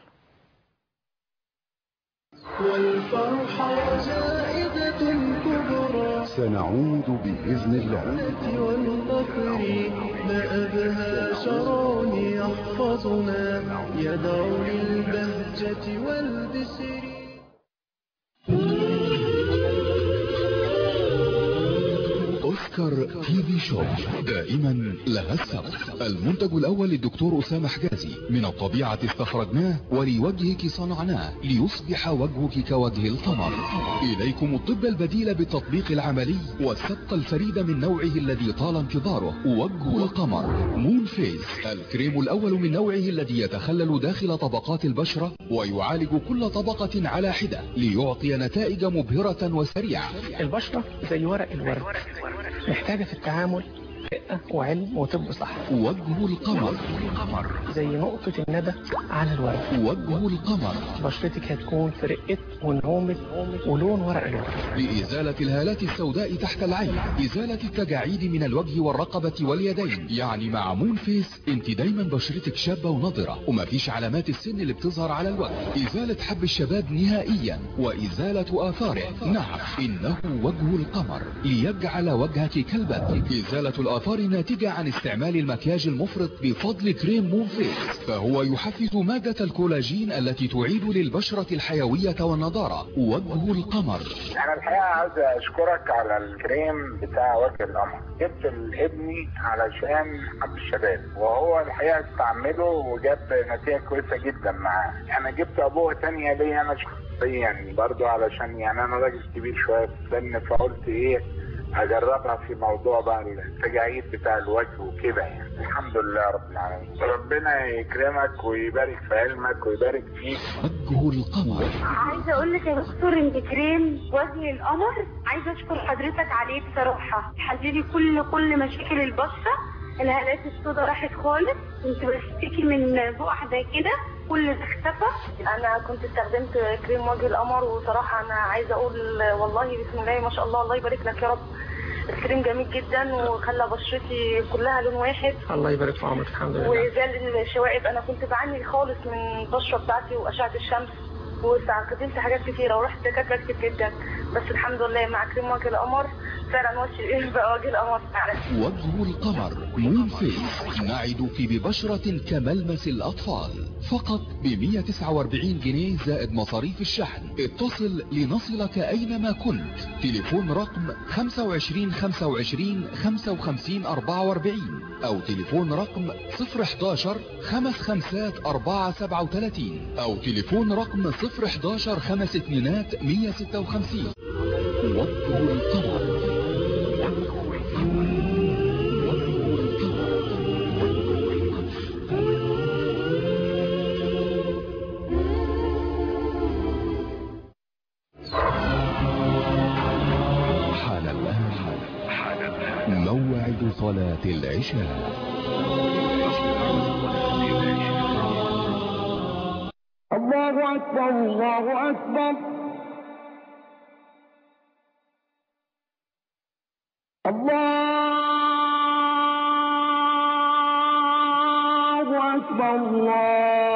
والفرحة جائزة كبرى سنعود بإذن الله والفخر ما أبهى شرون يحفظنا يدعو للبهجة والبسر أوسكار تي في شوب دائما لها السبق المنتج الأول للدكتور أسامة حجازي من الطبيعة استخرجناه ولوجهك صنعناه ليصبح وجهك كوجه القمر إليكم الطب البديل بالتطبيق العملي والسبق الفريد من نوعه الذي طال انتظاره وجه القمر مون فيس الكريم الأول من نوعه الذي يتخلل داخل طبقات البشرة ويعالج كل طبقة على حدة ليعطي نتائج مبهرة وسريعة البشرة زي ورق الورد محتاجة في التعامل رقة وعلم وطب صح وجه القمر زي نقطة الندى على الورد وجه القمر بشرتك هتكون في رقة ونعومة ولون ورق الورد لإزالة الهالات السوداء تحت العين إزالة التجاعيد من الوجه والرقبة واليدين يعني مع مون فيس انت دايما بشرتك شابة ونضرة ومفيش علامات السن اللي بتظهر على الوجه إزالة حب الشباب نهائيا وإزالة آثاره نعم إنه وجه القمر ليجعل وجهك كالبدر إزالة الآثار ناتجة عن استعمال المكياج المفرط بفضل كريم مون فيس فهو يحفز مادة الكولاجين التي تعيد للبشرة الحيوية والنضارة وجه القمر انا الحقيقه عايز اشكرك على الكريم بتاع وجه القمر جبت لابني علشان حب الشباب وهو الحقيقه استعمله وجاب نتيجه كويسه جدا معاه انا جبت ابوه تانية ليا انا شخصيا برضو علشان يعني انا راجل كبير شويه في السن فقلت ايه اجربها في موضوع بقى التجاعيد بتاع الوجه وكده يعني الحمد لله رب العالمين ربنا يكرمك ويبارك في علمك ويبارك فيك وجه القمر عايزه اقول لك يا دكتور ان كريم وجه القمر عايزه اشكر حضرتك عليه بصراحه حللي كل كل مشاكل البشره الهالات السوداء راحت خالص كنت بشتكي من بقع زي كده كل ده اختفى انا كنت استخدمت كريم وجه القمر وصراحه انا عايزه اقول والله بسم الله ما شاء الله الله يبارك لك يا رب الكريم جميل جدا وخلى بشرتي كلها لون واحد الله يبارك في عمرك الحمد لله وزال الشوائب انا كنت بعاني خالص من البشره بتاعتي واشعه الشمس واستخدمت حاجات كتيره ورحت دكاتره كتير جدا بس الحمد لله مع كريم وجه القمر فعلا وجه بقى وجه القمر فعلا وجه القمر مون فيس نعدك ببشرة كملمس الأطفال فقط ب 149 جنيه زائد مصاريف الشحن اتصل لنصلك أينما كنت تليفون رقم 25 25 55 44 أو تليفون رقم 011 خمس خمسات 4 37 أو تليفون رقم 011 خمس اتنينات 156 وجه القمر حان الآن موعد صلاة العشاء الله أكبر الله أكبر الله أكبر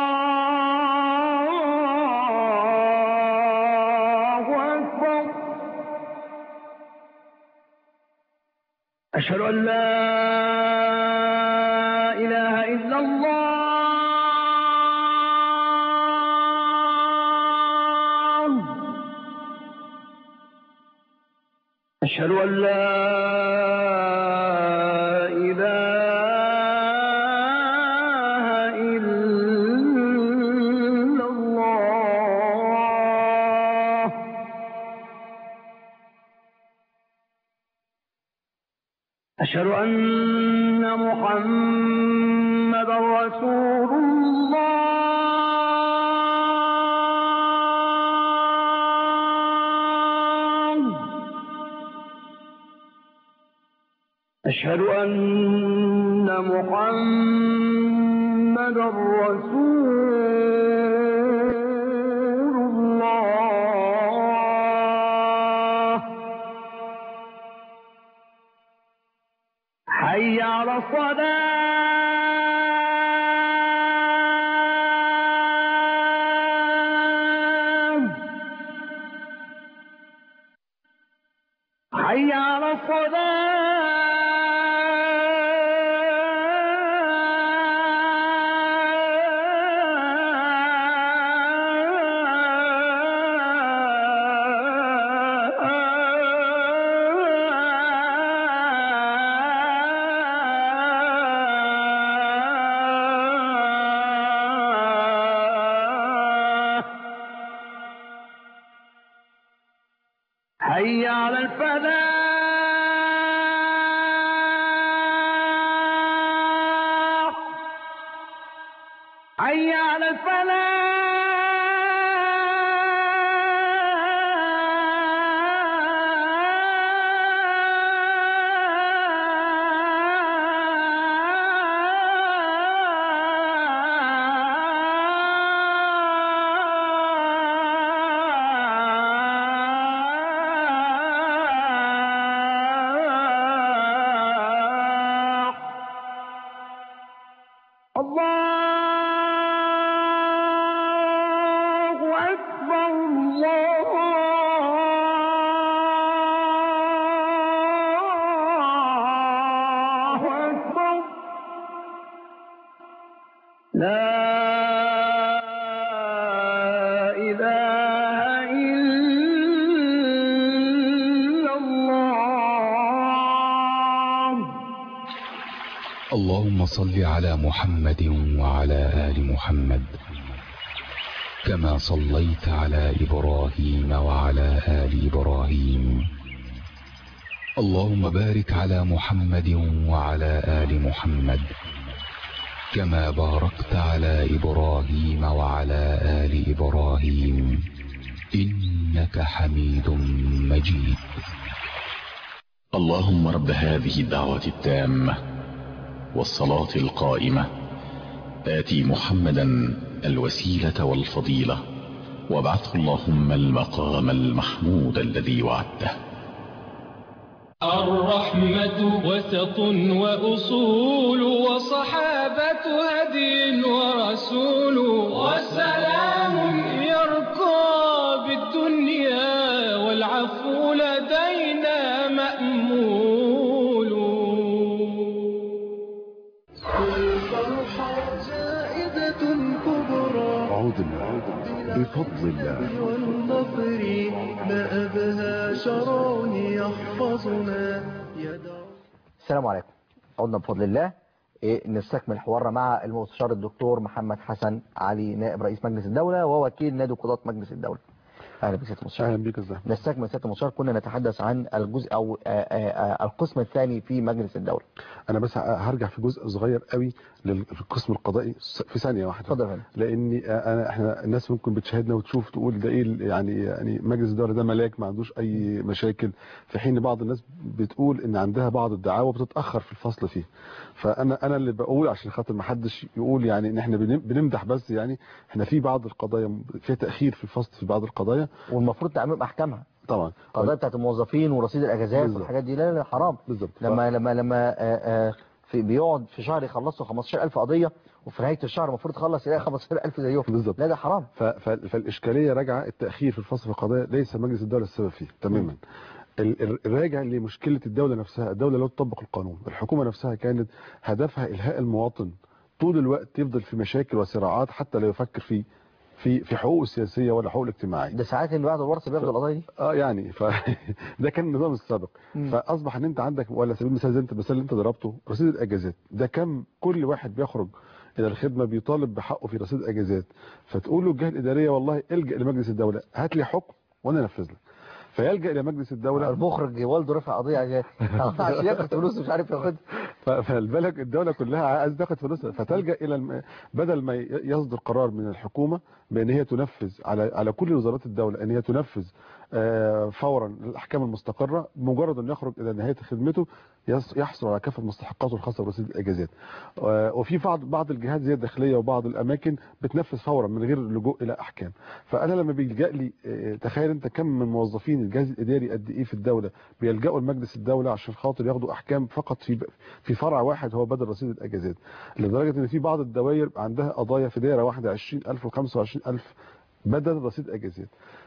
الله أكبر أشهد أن لا إله إلا الله أشهد أن لا إله إلا الله أشهد أن محمد رسول الله أشهد أن محمد رسول الله حي على الصلاة حي على الصلاة حي على الفلاح حي على الفلاح الله أكبر الله أكبر لا إله إلا الله اللهم صل على محمد وعلى آل محمد كما صليت على إبراهيم وعلى آل إبراهيم اللهم بارك على محمد وعلى آل محمد كما باركت على إبراهيم وعلى آل إبراهيم إنك حميد مجيد اللهم رب هذه الدعوة التامة والصلاة القائمة آتي محمدا الوسيلة والفضيلة وابعثه اللهم المقام المحمود الذي وعدته الرحمة وسط وأصول وصحابة هدي ورسول وسلام يرقى بالدنيا والعفو لدينا مأمول والفرحة جائزة كبرى عود الله بفضل الله والنصر ما أبهى شرون يحفظنا يدعو السلام عليكم عدنا بفضل الله إيه نستكمل حوارنا مع المستشار الدكتور محمد حسن علي نائب رئيس مجلس الدولة ووكيل نادي قضاة مجلس الدولة اهلا بك سياده المستشار اهلا بيك ازاي نستكمل سياده المستشار كنا نتحدث عن الجزء او آه، آه، آه، القسم الثاني في مجلس الدولة انا بس هرجع في جزء صغير قوي للقسم القضائي في ثانيه واحده اتفضل يا فندم. لاني انا احنا الناس ممكن بتشاهدنا وتشوف تقول ده ايه ال- يعني يعني مجلس الدوله ده ملاك ما عندوش اي مشاكل في حين بعض الناس بتقول ان عندها بعض الدعاوى بتتاخر في الفصل فيه فانا انا اللي بقول عشان خاطر ما حدش يقول يعني ان احنا بنم- بنمدح بس يعني احنا في بعض القضايا في تاخير في الفصل في بعض القضايا والمفروض تعميم احكامها طبعا القضايا بتاعت الموظفين ورصيد الاجازات بالظبط. والحاجات دي لا لا حرام بالظبط لما لما لما آه، آه، في بيقعد في شهر يخلصوا 15000 قضيه وفي نهايه الشهر المفروض يخلص يلاقي 15000 زيهم بالظبط لا ده حرام ف- ف- فالاشكاليه راجعه التاخير في الفصل في القضايا ليس مجلس الدوله السبب فيه تماما ال- ال- الراجع لمشكله الدوله نفسها الدوله لا تطبق القانون الحكومه نفسها كانت هدفها الهاء المواطن طول الوقت يفضل في مشاكل وصراعات حتى لا يفكر في في في حقوقه السياسيه ولا حقوقه الاجتماعيه ده ساعات اللي بعد الورثه بياخدوا القضايا دي اه يعني ف ده كان النظام السابق مم. فاصبح ان انت عندك ولا سبيل المثال زي انت المثال اللي انت ضربته رصيد الاجازات ده كم كل واحد بيخرج الى الخدمه بيطالب بحقه في رصيد اجازات فتقول له الجهه الاداريه والله الجا لمجلس الدوله هات لي حكم وانا انفذ لك فيلجا الى مجلس الدوله المخرج والده رفع قضيه عشان عشان ياخد فلوس مش عارف ياخدها ف- فالبلد الدولة كلها عايز تاخد فلوسها فتلجأ إلى الم... بدل ما ي- يصدر قرار من الحكومة بأن هي تنفذ على على كل وزارات الدولة أن هي تنفذ آه، فورا الأحكام المستقرة مجرد أن يخرج إلى نهاية خدمته يص- يحصل على كافة مستحقاته الخاصة برصيد الأجازات آه، وفي بعض بعض الجهات زي الداخلية وبعض الأماكن بتنفذ فورا من غير اللجوء إلى أحكام فأنا لما بيلجأ لي آه، تخيل أنت كم من موظفين الجهاز الإداري قد إيه في الدولة بيلجأوا لمجلس الدولة عشان خاطر ياخدوا أحكام فقط في في فرع واحد هو بدل رصيد الأجازات لدرجة إن في بعض الدوائر عندها قضايا في دائرة واحدة 20000 و 25000 بدل رصيد أجازات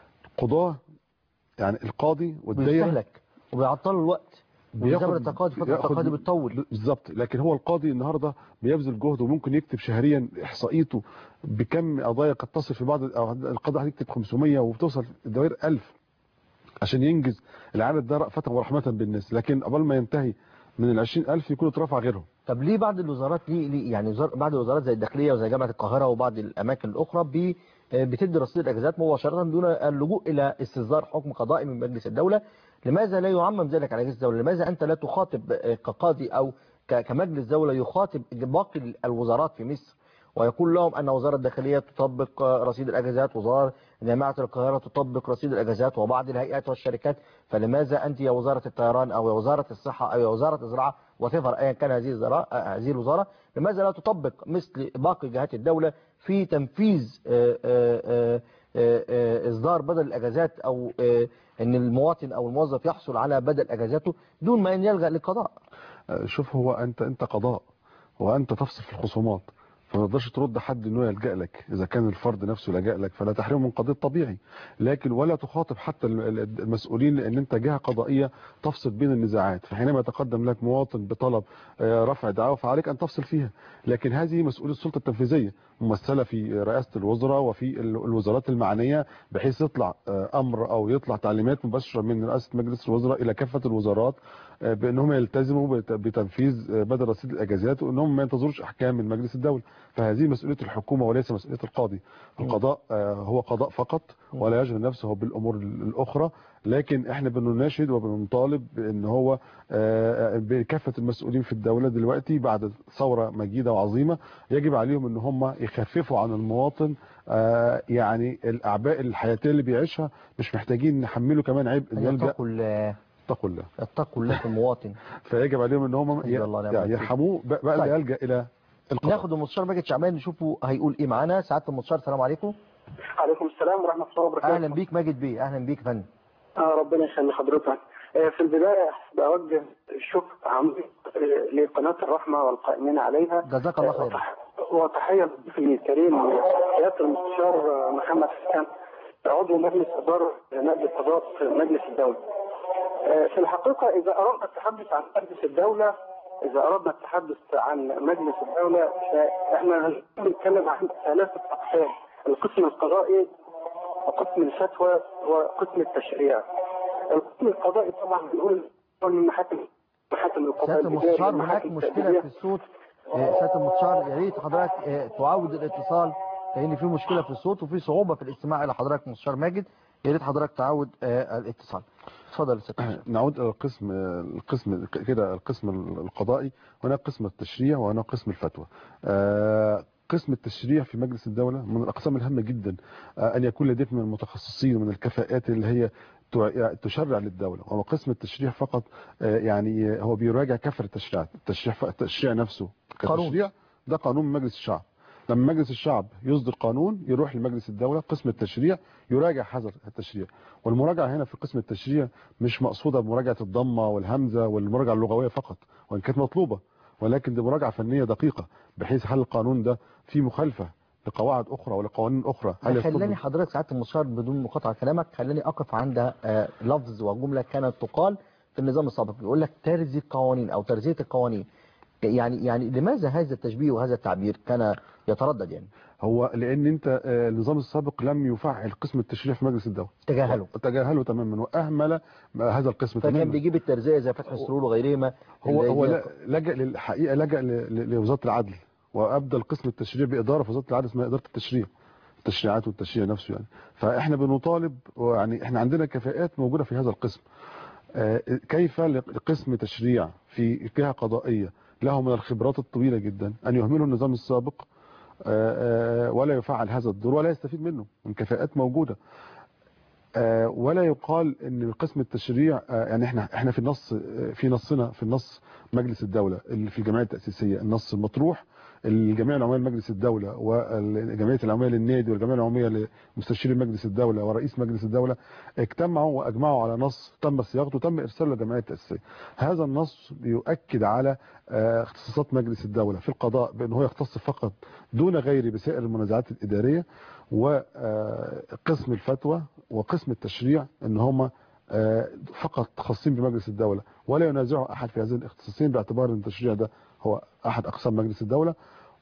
قضاة يعني القاضي والدائرة بيستهلك وبيعطلوا الوقت بياخد- وزمن التقاضي فتره بياخد- التقاضي بتطول بالظبط لكن هو القاضي النهارده بيبذل جهد وممكن يكتب شهريا احصائيته بكم قضايا قد تصل في بعض أو القاضي هيكتب 500 وبتوصل الدوائر 1000 عشان ينجز العدد ده رأفة ورحمة بالناس لكن قبل ما ينتهي من ال 20000 يكون اترفع غيرهم طب ليه بعض الوزارات ليه, ليه يعني وزار بعض الوزارات زي الداخليه وزي جامعه القاهره وبعض الاماكن الاخرى بي آه، بتدي رصيد الاجازات مباشره دون اللجوء الى استصدار حكم قضائي من مجلس الدوله لماذا لا يعمم ذلك على مجلس الدوله لماذا انت لا تخاطب آه، كقاضي او ك- كمجلس دوله يخاطب باقي الوزارات في مصر ويقول لهم ان وزاره الداخليه تطبق آه، رصيد الاجازات وزاره جامعه القاهره تطبق رصيد الاجازات وبعض الهيئات والشركات فلماذا انت يا وزاره الطيران او يا وزاره الصحه او يا وزاره الزراعه وتفر ايا كان هذه الزراعه آه، هذه الوزاره لماذا لا تطبق مثل باقي جهات الدوله في تنفيذ آه، آه، آه، آه، آه، اصدار بدل الاجازات او آه، ان المواطن او الموظف يحصل على بدل اجازاته دون ما ان يلجا للقضاء آه، شوف هو انت انت قضاء وانت تفصل في الخصومات فما تقدرش ترد حد انه يلجا لك اذا كان الفرد نفسه لجا لك فلا تحرمه من قضيه طبيعي لكن ولا تخاطب حتى ال- ال- المسؤولين لان انت جهه قضائيه تفصل بين النزاعات فحينما يتقدم لك مواطن بطلب آه، رفع دعوه فعليك ان تفصل فيها لكن هذه مسؤوليه السلطه التنفيذيه ممثله في رئاسه الوزراء وفي ال- الوزارات المعنيه بحيث يطلع آه، امر او يطلع تعليمات مباشره من رئاسه مجلس الوزراء الى كافه الوزارات آه، بانهم يلتزموا بت- بتنفيذ آه، بدل رصيد الاجازات وانهم ما ينتظروش احكام من مجلس الدوله فهذه مسؤوليه الحكومه وليس مسؤوليه القاضي القضاء آه، هو قضاء فقط ولا يشغل نفسه بالامور ال- الاخرى لكن احنا بنناشد وبنطالب بان هو آه، بكافه المسؤولين في الدوله دلوقتي بعد ثوره مجيده وعظيمه يجب عليهم ان هم يخففوا عن المواطن آه، يعني الاعباء الحياتيه اللي بيعيشها مش محتاجين نحمله كمان عبء إن يلجأ يتقوا الله اتقوا الله اتقوا الله في المواطن فيجب عليهم ان هم حسبي الله ونعم يعني الوكيل. يرحموه بقى بقى طيب. اللي يلجا الى القضاء ناخد المستشار ماجد شعبان نشوفه هيقول ايه معانا سعاده المستشار السلام عليكم عليكم السلام ورحمة الله وبركاته اهلا بيك ماجد بيه اهلا بيك يا فندم آه ربنا يخلي حضرتك آه في البداية بوجه الشكر عميق آه لقناة الرحمة والقائمين عليها جزاك الله خيرا وتح- وتحية لضيفي الكريم سيادة المستشار آه، محمد حسان عضو مجلس إدارة نادي قضاء مجلس الدولة آه في الحقيقة إذا أردنا التحدث عن مجلس الدولة إذا أردنا التحدث عن مجلس الدولة فإحنا نتكلم عن ثلاثة أقسام القسم القضائي وقسم الفتوى وقسم التشريع القسم القضائي طبعا بنقول من محاكم محاكم القضاء سياده المستشار الإداري، هناك محاكم مشكله التأديبية. في الصوت آه، سياده المستشار يا ريت حضرتك آه، تعود الاتصال لان في مشكله في الصوت وفي صعوبه في الاستماع الى حضرتك مستشار ماجد يا ريت حضرتك تعود آه، الاتصال اتفضل يا سياده المستشار. نعود الى القسم القسم كده القسم القضائي هناك قسم التشريع وهناك قسم الفتوى آه، قسم التشريع في مجلس الدولة من الأقسام الهامة جدا آه، أن يكون لديك من المتخصصين ومن الكفاءات اللي هي تع- تشرع للدولة وهو قسم التشريع فقط آه، يعني هو بيراجع كافة التشريعات التشريع ف- التشريع نفسه قانون. كتشريع ده قانون من مجلس الشعب لما مجلس الشعب يصدر قانون يروح لمجلس الدولة قسم التشريع يراجع هذا التشريع والمراجعة هنا في قسم التشريع مش مقصودة بمراجعة الضمة والهمزة والمراجعة اللغوية فقط وإن كانت مطلوبة ولكن دي مراجعة فنية دقيقة بحيث هل القانون ده في مخالفة لقواعد اخرى ولقوانين اخرى هل ده يصطدم خلاني حضرتك ساعات المستشار بدون مقاطعة كلامك خلاني أقف عند آه، لفظ وجملة كانت تقال في النظام السابق يقول لك ترزي القوانين أو ترزية القوانين يعني يعني لماذا هذا التشبيه وهذا التعبير كان يتردد يعني هو لان انت آه، النظام السابق لم يفعل قسم التشريع في مجلس الدوله تجاهله تجاهله تماما واهمل هذا القسم فكان تماما بيجيب الترزية زي فتح السرور وغيرهما هو اللي هو هي- لا- لجأ للحقيقه لجأ ل- ل- لوزاره العدل وابدى القسم التشريع باداره في وزاره العدل اسمها اداره التشريع التشريعات والتشريع نفسه يعني فاحنا بنطالب يعني احنا عندنا كفاءات موجوده في هذا القسم آه، كيف لقسم تشريع في جهه قضائيه له من الخبرات الطويله جدا ان يهمله النظام السابق آه، آه، ولا يفعل هذا الدور ولا يستفيد منه من كفاءات موجوده آه، ولا يقال ان قسم التشريع آه، يعني احنا احنا في النص آه، في نصنا في النص مجلس الدوله اللي في الجمعيه التاسيسيه النص المطروح الجمعيه العموميه لمجلس الدوله والجمعيه العموميه للنادي والجمعيه العموميه لمستشير مجلس الدوله ورئيس مجلس الدوله اجتمعوا واجمعوا على نص تم صياغته وتم ارساله للجمعيه التاسيسيه هذا النص بيؤكد على آه، اختصاصات مجلس الدوله في القضاء بان هو يختص فقط دون غيره بسائر المنازعات الاداريه وقسم الفتوى وقسم التشريع ان هما آه، فقط خاصين بمجلس الدولة ولا ينازعه أحد في هذين الاختصاصين باعتبار أن التشريع ده هو أحد أقسام مجلس الدولة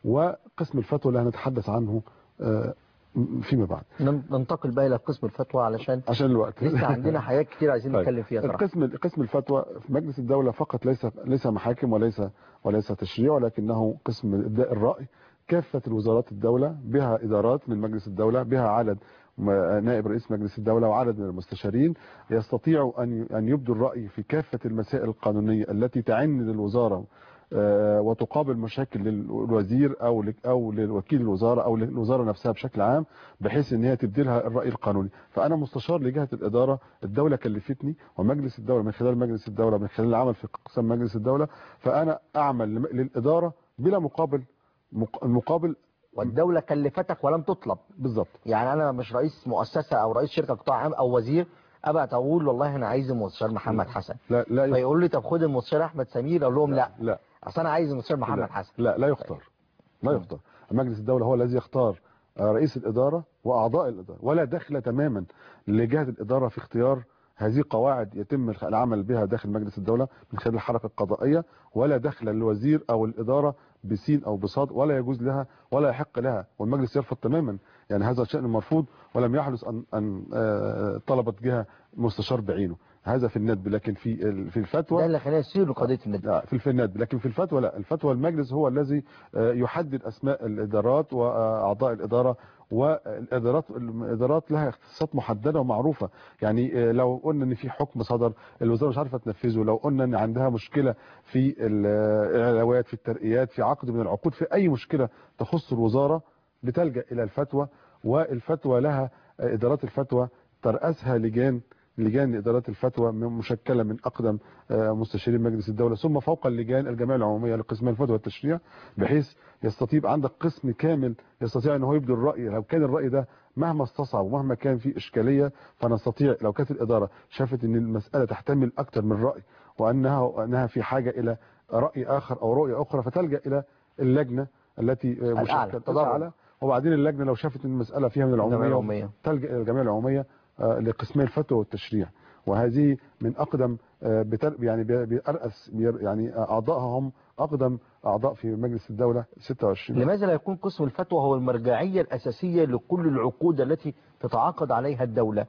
وقسم الفتوى اللي هنتحدث عنه آه، فيما بعد نن- ننتقل بقى إلى قسم الفتوى علشان عشان الوقت لسه عندنا حاجات كتير عايزين طيب. نتكلم فيها صراحة القسم قسم الفتوى في مجلس الدولة فقط ليس ليس محاكم وليس وليس تشريع ولكنه قسم ابداء الرأي كافة الوزارات الدولة بها إدارات من مجلس الدولة بها عدد م- نائب رئيس مجلس الدولة وعدد من المستشارين يستطيعوا أن ي- أن يبدوا الرأي في كافة المسائل القانونية التي تعن للوزارة آه، وتقابل مشاكل للوزير او ل- او لوكيل الوزاره او للوزاره نفسها بشكل عام بحيث ان هي تبدلها الراي القانوني فانا مستشار لجهه الاداره الدوله كلفتني ومجلس الدوله من خلال مجلس الدوله من خلال العمل في اقسام مجلس الدوله فانا اعمل لم- للاداره بلا مقابل مق- المقابل والدولة كلفتك ولم تطلب بالظبط يعني انا مش رئيس مؤسسة او رئيس شركة قطاع عام او وزير ابقى اقول والله انا عايز المستشار محمد حسن لا لا يخ- فيقول لي طب خد المستشار احمد سمير اقول لهم لا لا اصل انا عايز المستشار محمد لا حسن لا لا يختار لا يختار مجلس الدولة هو الذي يختار آه، رئيس الإدارة وأعضاء الإدارة ولا دخل تماما لجهة الإدارة في اختيار هذه قواعد يتم العمل بها داخل مجلس الدولة من خلال الحركة القضائية ولا دخل للوزير أو الإدارة بسين أو بصاد ولا يجوز لها ولا يحق لها والمجلس يرفض تماما يعني هذا شأن مرفوض ولم يحدث أن, أن آه، طلبت جهة مستشار بعينه هذا في الندب لكن في ال- في الفتوى ده اللي خلينا نسير لقضية الندب لا في الفناد لكن في الفتوى لا الفتوى المجلس هو الذي آه، يحدد اسماء الادارات واعضاء الاداره والادارات الادارات لها اختصاصات محدده ومعروفه يعني آه، لو قلنا ان في حكم صدر الوزاره مش عارفه تنفذه لو قلنا ان عندها مشكله في العلاوات في الترقيات في عقد من العقود في اي مشكله تخص الوزاره بتلجا الى الفتوى والفتوى لها آه، ادارات الفتوى ترأسها لجان لجان إدارات الفتوى من- مشكلة من أقدم آه، مستشارين مجلس الدولة ثم فوق اللجان الجمعية العمومية لقسم الفتوى والتشريع بحيث يستطيع يبقى عندك قسم كامل يستطيع ان هو يبدو الرأي لو كان الرأي ده مهما استصعب ومهما كان فيه إشكالية فنستطيع لو كانت الإدارة شافت ان المسألة تحتمل أكثر من رأي وأنها وأنها في حاجة إلى رأي آخر أو رؤية أخرى فتلجأ إلى اللجنة التي آه، الأعلى، مشكلة تضرب. الأعلى وبعدين اللجنة لو شافت ان المسألة فيها من الجمعية العمومية العمومية. تلجأ إلى الجمعية العمومية آه، لقسمي الفتوى والتشريع وهذه من أقدم آه، بتر يعني بي- بيرأس بير- يعني أعضائها هم أقدم أعضاء في مجلس الدولة 26 لماذا لا يكون قسم الفتوى هو المرجعية الأساسية لكل العقود التي تتعاقد عليها الدولة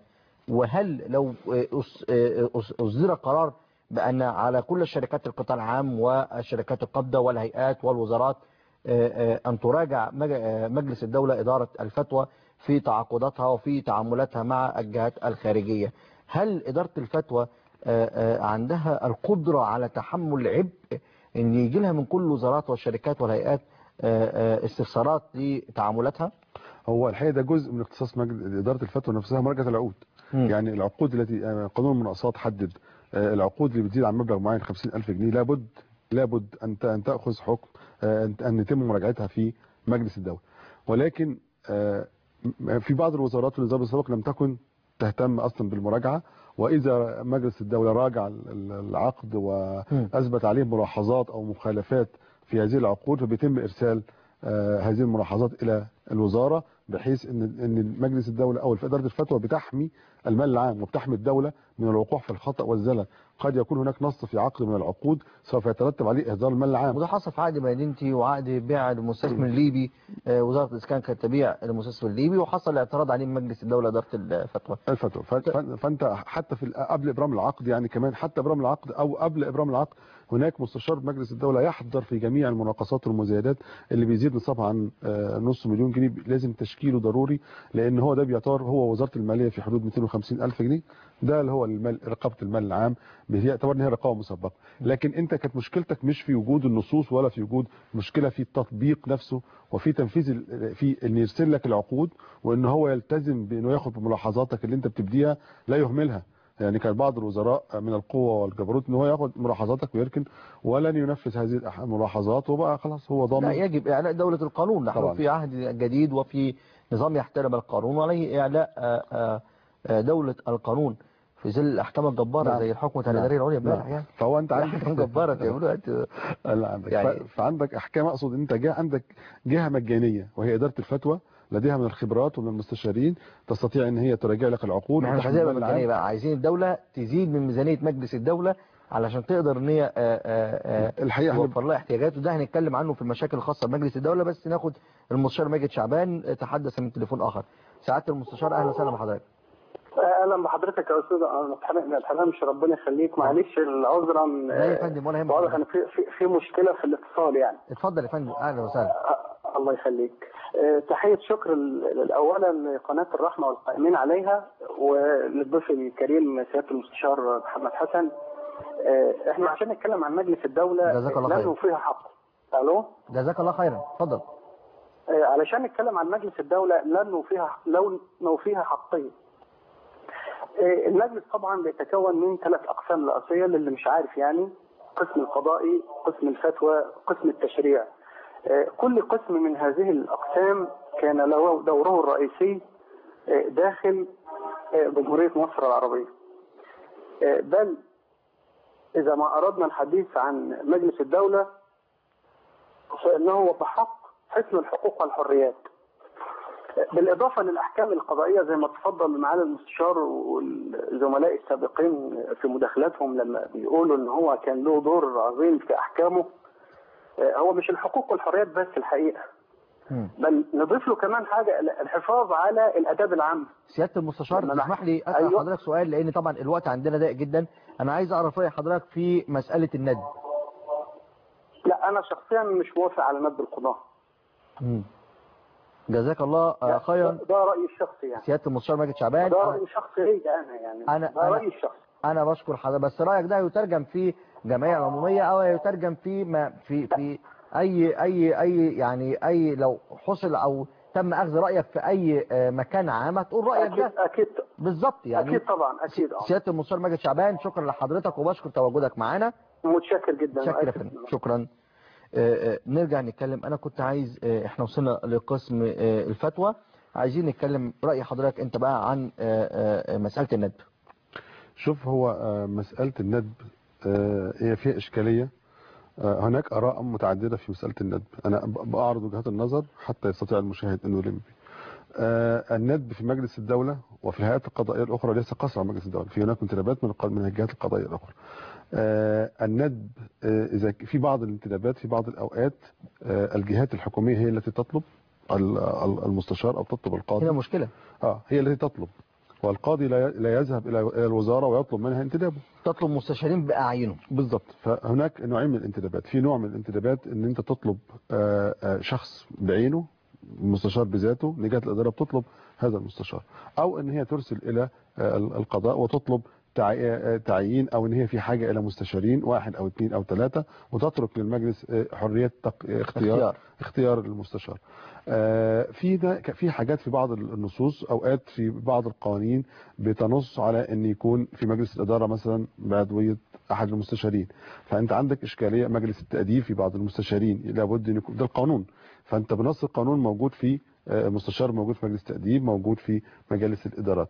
وهل لو أس- أس- أصدر قرار بأن على كل شركات القطاع العام والشركات القابضة والهيئات والوزارات أن تراجع مج- مجلس الدولة إدارة الفتوى في تعاقداتها وفي تعاملاتها مع الجهات الخارجية هل إدارة الفتوى عندها القدرة على تحمل عبء ان يجي لها من كل الوزارات والشركات والهيئات استفسارات لتعاملاتها هو الحقيقة ده جزء من اختصاص مجلس إدارة الفتوى نفسها مراجعة العقود مم. يعني العقود التي آه، قانون المناقصات حدد آه، العقود اللي بتزيد عن مبلغ معين 50000 جنيه لابد لابد أن ت- أن تأخذ حكم آه، أن أن يتم مراجعتها في مجلس الدولة ولكن آه، م- في بعض الوزارات والنظام السابق لم تكن تهتم أصلا بالمراجعة وإذا مجلس الدولة راجع ال- ال- العقد وأثبت عليه ملاحظات أو مخالفات في هذه العقود فبيتم إرسال آه، هذه الملاحظات الى الوزاره بحيث ان ان مجلس الدوله او اداره الفتوى بتحمي المال العام وبتحمي الدوله من الوقوع في الخطا والزلل قد يكون هناك نص في عقد من العقود سوف يترتب عليه اهدار المال العام وده حصل في عقد مدينتي وعقد بيع لمستثمر ليبي آه، وزاره الاسكان كانت تبيع لمستثمر ليبي وحصل اعتراض عليه من مجلس الدوله اداره الفتوى الفتوى ف- ف- فانت حتى في ال- قبل ابرام العقد يعني كمان حتى ابرام العقد او قبل ابرام العقد هناك مستشار مجلس الدوله يحضر في جميع المناقصات والمزايدات اللي بيزيد نصابها عن آه، نص مليون جنيه لازم تشكيله ضروري لان هو ده بيعتبر هو وزاره الماليه في حدود 250 الف جنيه ده اللي هو المال رقابه المال العام هي يعتبر ان هي رقابه مسبقه لكن انت كانت مشكلتك مش في وجود النصوص ولا في وجود مشكله في التطبيق نفسه وفي تنفيذ ال- في ان يرسل لك العقود وان هو يلتزم بانه ياخد بملاحظاتك اللي انت بتبديها لا يهملها يعني كان بعض الوزراء من القوة والجبروت ان هو ياخد ملاحظاتك ويركن ولن ينفذ هذه الأح- الملاحظات وبقى خلاص هو لا ضامن يجب اعلاء دوله القانون نحن طبعاً. في عهد جديد وفي نظام يحترم القانون وعليه اعلاء آه، آه، آه، دوله القانون في ظل الاحكام الجباره نعم. زي الحكم نعم. التدريبي العليا نعم. امبارح يعني فهو انت عندك احكام جباره بيعملوها انت- لا عندك يعني- يعني فعندك احكام اقصد ان انت جه عندك جهه مجانيه وهي اداره الفتوى لديها من الخبرات ومن المستشارين تستطيع ان هي تراجع لك العقود احنا مش وتحمل عايزين المال مجانيه العام. بقى عايزين الدوله تزيد من ميزانيه مجلس الدوله علشان تقدر ان هي آه، آه، آه، الحقيقه احنا توفر لها احتياجات وده هنتكلم عنه في المشاكل الخاصه بمجلس الدوله بس ناخد المستشار ماجد شعبان تحدث من تليفون اخر سعاده المستشار اهلا وسهلا بحضرتك اهلا بحضرتك يا استاذ انا اتحرق من الحمامش ربنا يخليك معلش العذرا لا يا فندم ولا يهمك واضح ان في في في مشكله في الاتصال يعني اتفضل يا فندم اهلا وسهلا أ- الله يخليك آه، تحيه شكر ال- اولا لقناه الرحمه والقائمين عليها وللضيف الكريم سياده المستشار محمد حسن آه، احنا عشان نتكلم عن مجلس الدوله جزاك الله لانه خير. فيها حق الو جزاك الله خيرا اتفضل آه، علشان نتكلم عن مجلس الدولة لأنه فيها لو فيها حقين. آه، المجلس طبعا بيتكون من ثلاث أقسام رئيسية للي مش عارف يعني قسم القضائي، قسم الفتوى، قسم التشريع. آه، كل قسم من هذه الأقسام كان له دوره الرئيسي آه، داخل آه، جمهورية مصر العربية. آه، بل إذا ما أردنا الحديث عن مجلس الدولة فإنه بحق حسن الحقوق والحريات بالإضافة للأحكام القضائية زي ما تفضل معالي المستشار والزملاء السابقين في مداخلاتهم لما بيقولوا إن هو كان له دور عظيم في أحكامه آه، هو مش الحقوق والحريات بس الحقيقة بل نضيف له كمان حاجة الحفاظ على الآداب العامة سياده المستشار لما تسمح لي اسال أيوة. حضرتك سؤال لان طبعا الوقت عندنا ضيق جدا انا عايز اعرف راي حضرتك في مساله الندب لا أنا شخصيا مش موافق على ند القضاء مم. جزاك الله آه، خيرا ده رأيي الشخصي يعني سياده المستشار ماجد شعبان ده أنا- رأيي الشخصي ليا أنا يعني أنا- ده أنا- رأيي الشخصي انا بشكر حضرتك بس رايك ده يترجم في جمعيه العموميه او يترجم في ما في في اي اي اي يعني اي لو حصل او تم اخذ رايك في اي آه، مكان عام هتقول رايك ده أكيد أكيد بالظبط يعني أكيد طبعا أكيد أه سياده المستشار ماجد شعبان شكرا لحضرتك وبشكر تواجدك معانا متشكر جدا شكرا يا وآسف. فندم شكرا آه، آه، نرجع نتكلم انا كنت عايز آه، احنا وصلنا لقسم آه، الفتوى عايزين نتكلم راي حضرتك انت بقى عن آه، آه، مساله الندب شوف هو آه، مسألة الندب آه، هي فيها إشكالية آه، هناك آراء متعددة في مسألة الندب أنا ب- بعرض وجهات النظر حتى يستطيع المشاهد أنه يلم بي. آه، الندب في مجلس الدولة وفي الهيئات القضائية الأخرى ليس قصر على مجلس الدولة في هناك انتدابات من الق- من الجهات القضائية الأخرى آه، الندب آه، إذا ك- في بعض الانتدابات في بعض الأوقات آه، الجهات الحكومية هي التي تطلب ال- ال- المستشار أو تطلب القاضي هنا مشكله اه هي التي تطلب والقاضي لا ي- لا يذهب الى إلى الوزاره ويطلب منها انتدابه تطلب مستشارين باعينهم بالضبط فهناك نوعين من الانتدابات في نوع من الانتدابات ان انت تطلب آه، آه، شخص بعينه المستشار بذاته لجهه الاداره بتطلب هذا المستشار او ان هي ترسل الى آه، القضاء وتطلب تعي- آه، تعيين او ان هي في حاجه الى مستشارين واحد او اثنين او ثلاثه وتترك للمجلس آه، حريه تق- اختيار اختيار. اختيار, اختيار المستشار آه، في ده ك- في حاجات في بعض النصوص اوقات في بعض القوانين بتنص على ان يكون في مجلس الاداره مثلا بعضويه احد المستشارين فانت عندك اشكاليه مجلس التاديب في بعض المستشارين لابد ان يكون ده القانون فانت بنص القانون موجود في آه، مستشار موجود في مجلس التاديب موجود في مجالس الادارات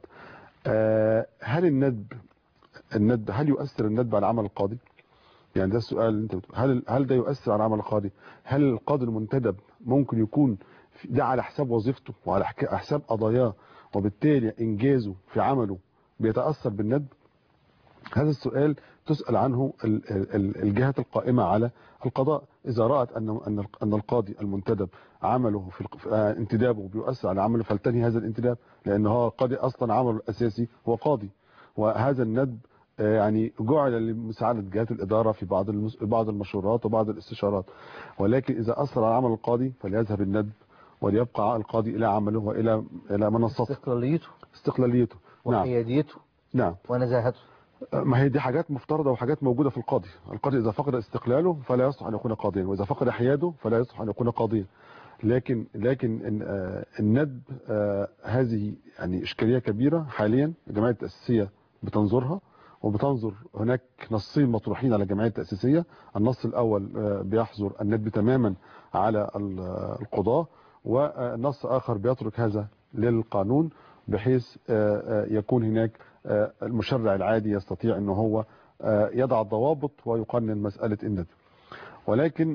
آه، هل الندب الندب هل يؤثر الندب على عمل القاضي يعني ده السؤال اللي انت بتقول هل هل ده يؤثر على عمل القاضي هل القاضي المنتدب ممكن يكون في- ده على حساب وظيفته وعلى حك- حساب قضاياه وبالتالي انجازه في عمله بيتاثر بالندب هذا السؤال تسأل عنه ال- ال- ال- الجهات القائمة على القضاء إذا رأت أن أن أن القاضي المنتدب عمله في الق- في- آه، انتدابه بيؤثر على عمله فلتنهي هذا الانتداب لأن هو القاضي أصلا عمله الأساسي هو قاضي وهذا الندب آه، يعني جعل لمساعدة جهات الإدارة في بعض المس- بعض المشورات وبعض الاستشارات ولكن إذا أثر على عمل القاضي فليذهب الندب وليبقى القاضي إلى عمله وإلى إلى منصته استقلاليته استقلاليته نعم وحياديته نعم ونزاهته ما هي دي حاجات مفترضة وحاجات موجودة في القاضي القاضي إذا فقد استقلاله فلا يصلح أن يكون قاضيا وإذا فقد حياده فلا يصلح أن يكون قاضيا لكن لكن إن- آه، الندب آه، هذه يعني إشكالية كبيرة حاليا الجمعية التأسيسية بتنظرها وبتنظر هناك نصين مطروحين على الجمعية التأسيسية النص الأول آه، بيحظر الندب تماما على ال- آه، القضاة ونص آخر بيترك هذا للقانون بحيث آه، آه، يكون هناك آه، المشرع العادي يستطيع أنه هو آه، يضع الضوابط ويقنن مسألة الندب ولكن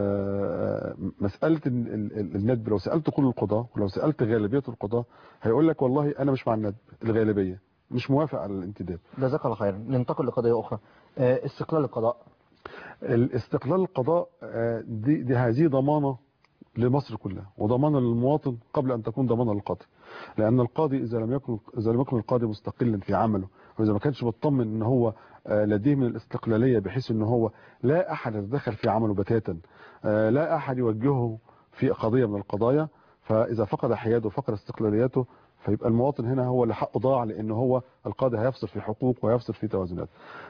آه، مسألة ال- ال- ال- الندب لو سألت كل القضاة ولو سألت غالبية القضاة هيقول لك والله أنا مش مع الندب الغالبية مش موافق على الانتداب جزاك الله خيرا ننتقل لقضية أخرى آه، استقلال القضاء الاستقلال القضاء آه، دي, دي هذه ضمانة لمصر كلها وضمانة للمواطن قبل أن تكون ضمانة للقاضي لأن القاضي إذا لم يكن إذا لم يكن القاضي مستقلا في عمله وإذا ما كانش مطمن أن هو آه، لديه من الاستقلالية بحيث أن هو لا أحد يتدخل في عمله بتاتا آه، لا أحد يوجهه في قضية من القضايا فإذا فقد حياته وفقد استقلاليته فيبقى المواطن هنا هو اللي حقه ضاع لأن هو القاضي هيفصل في حقوق ويفصل في توازنات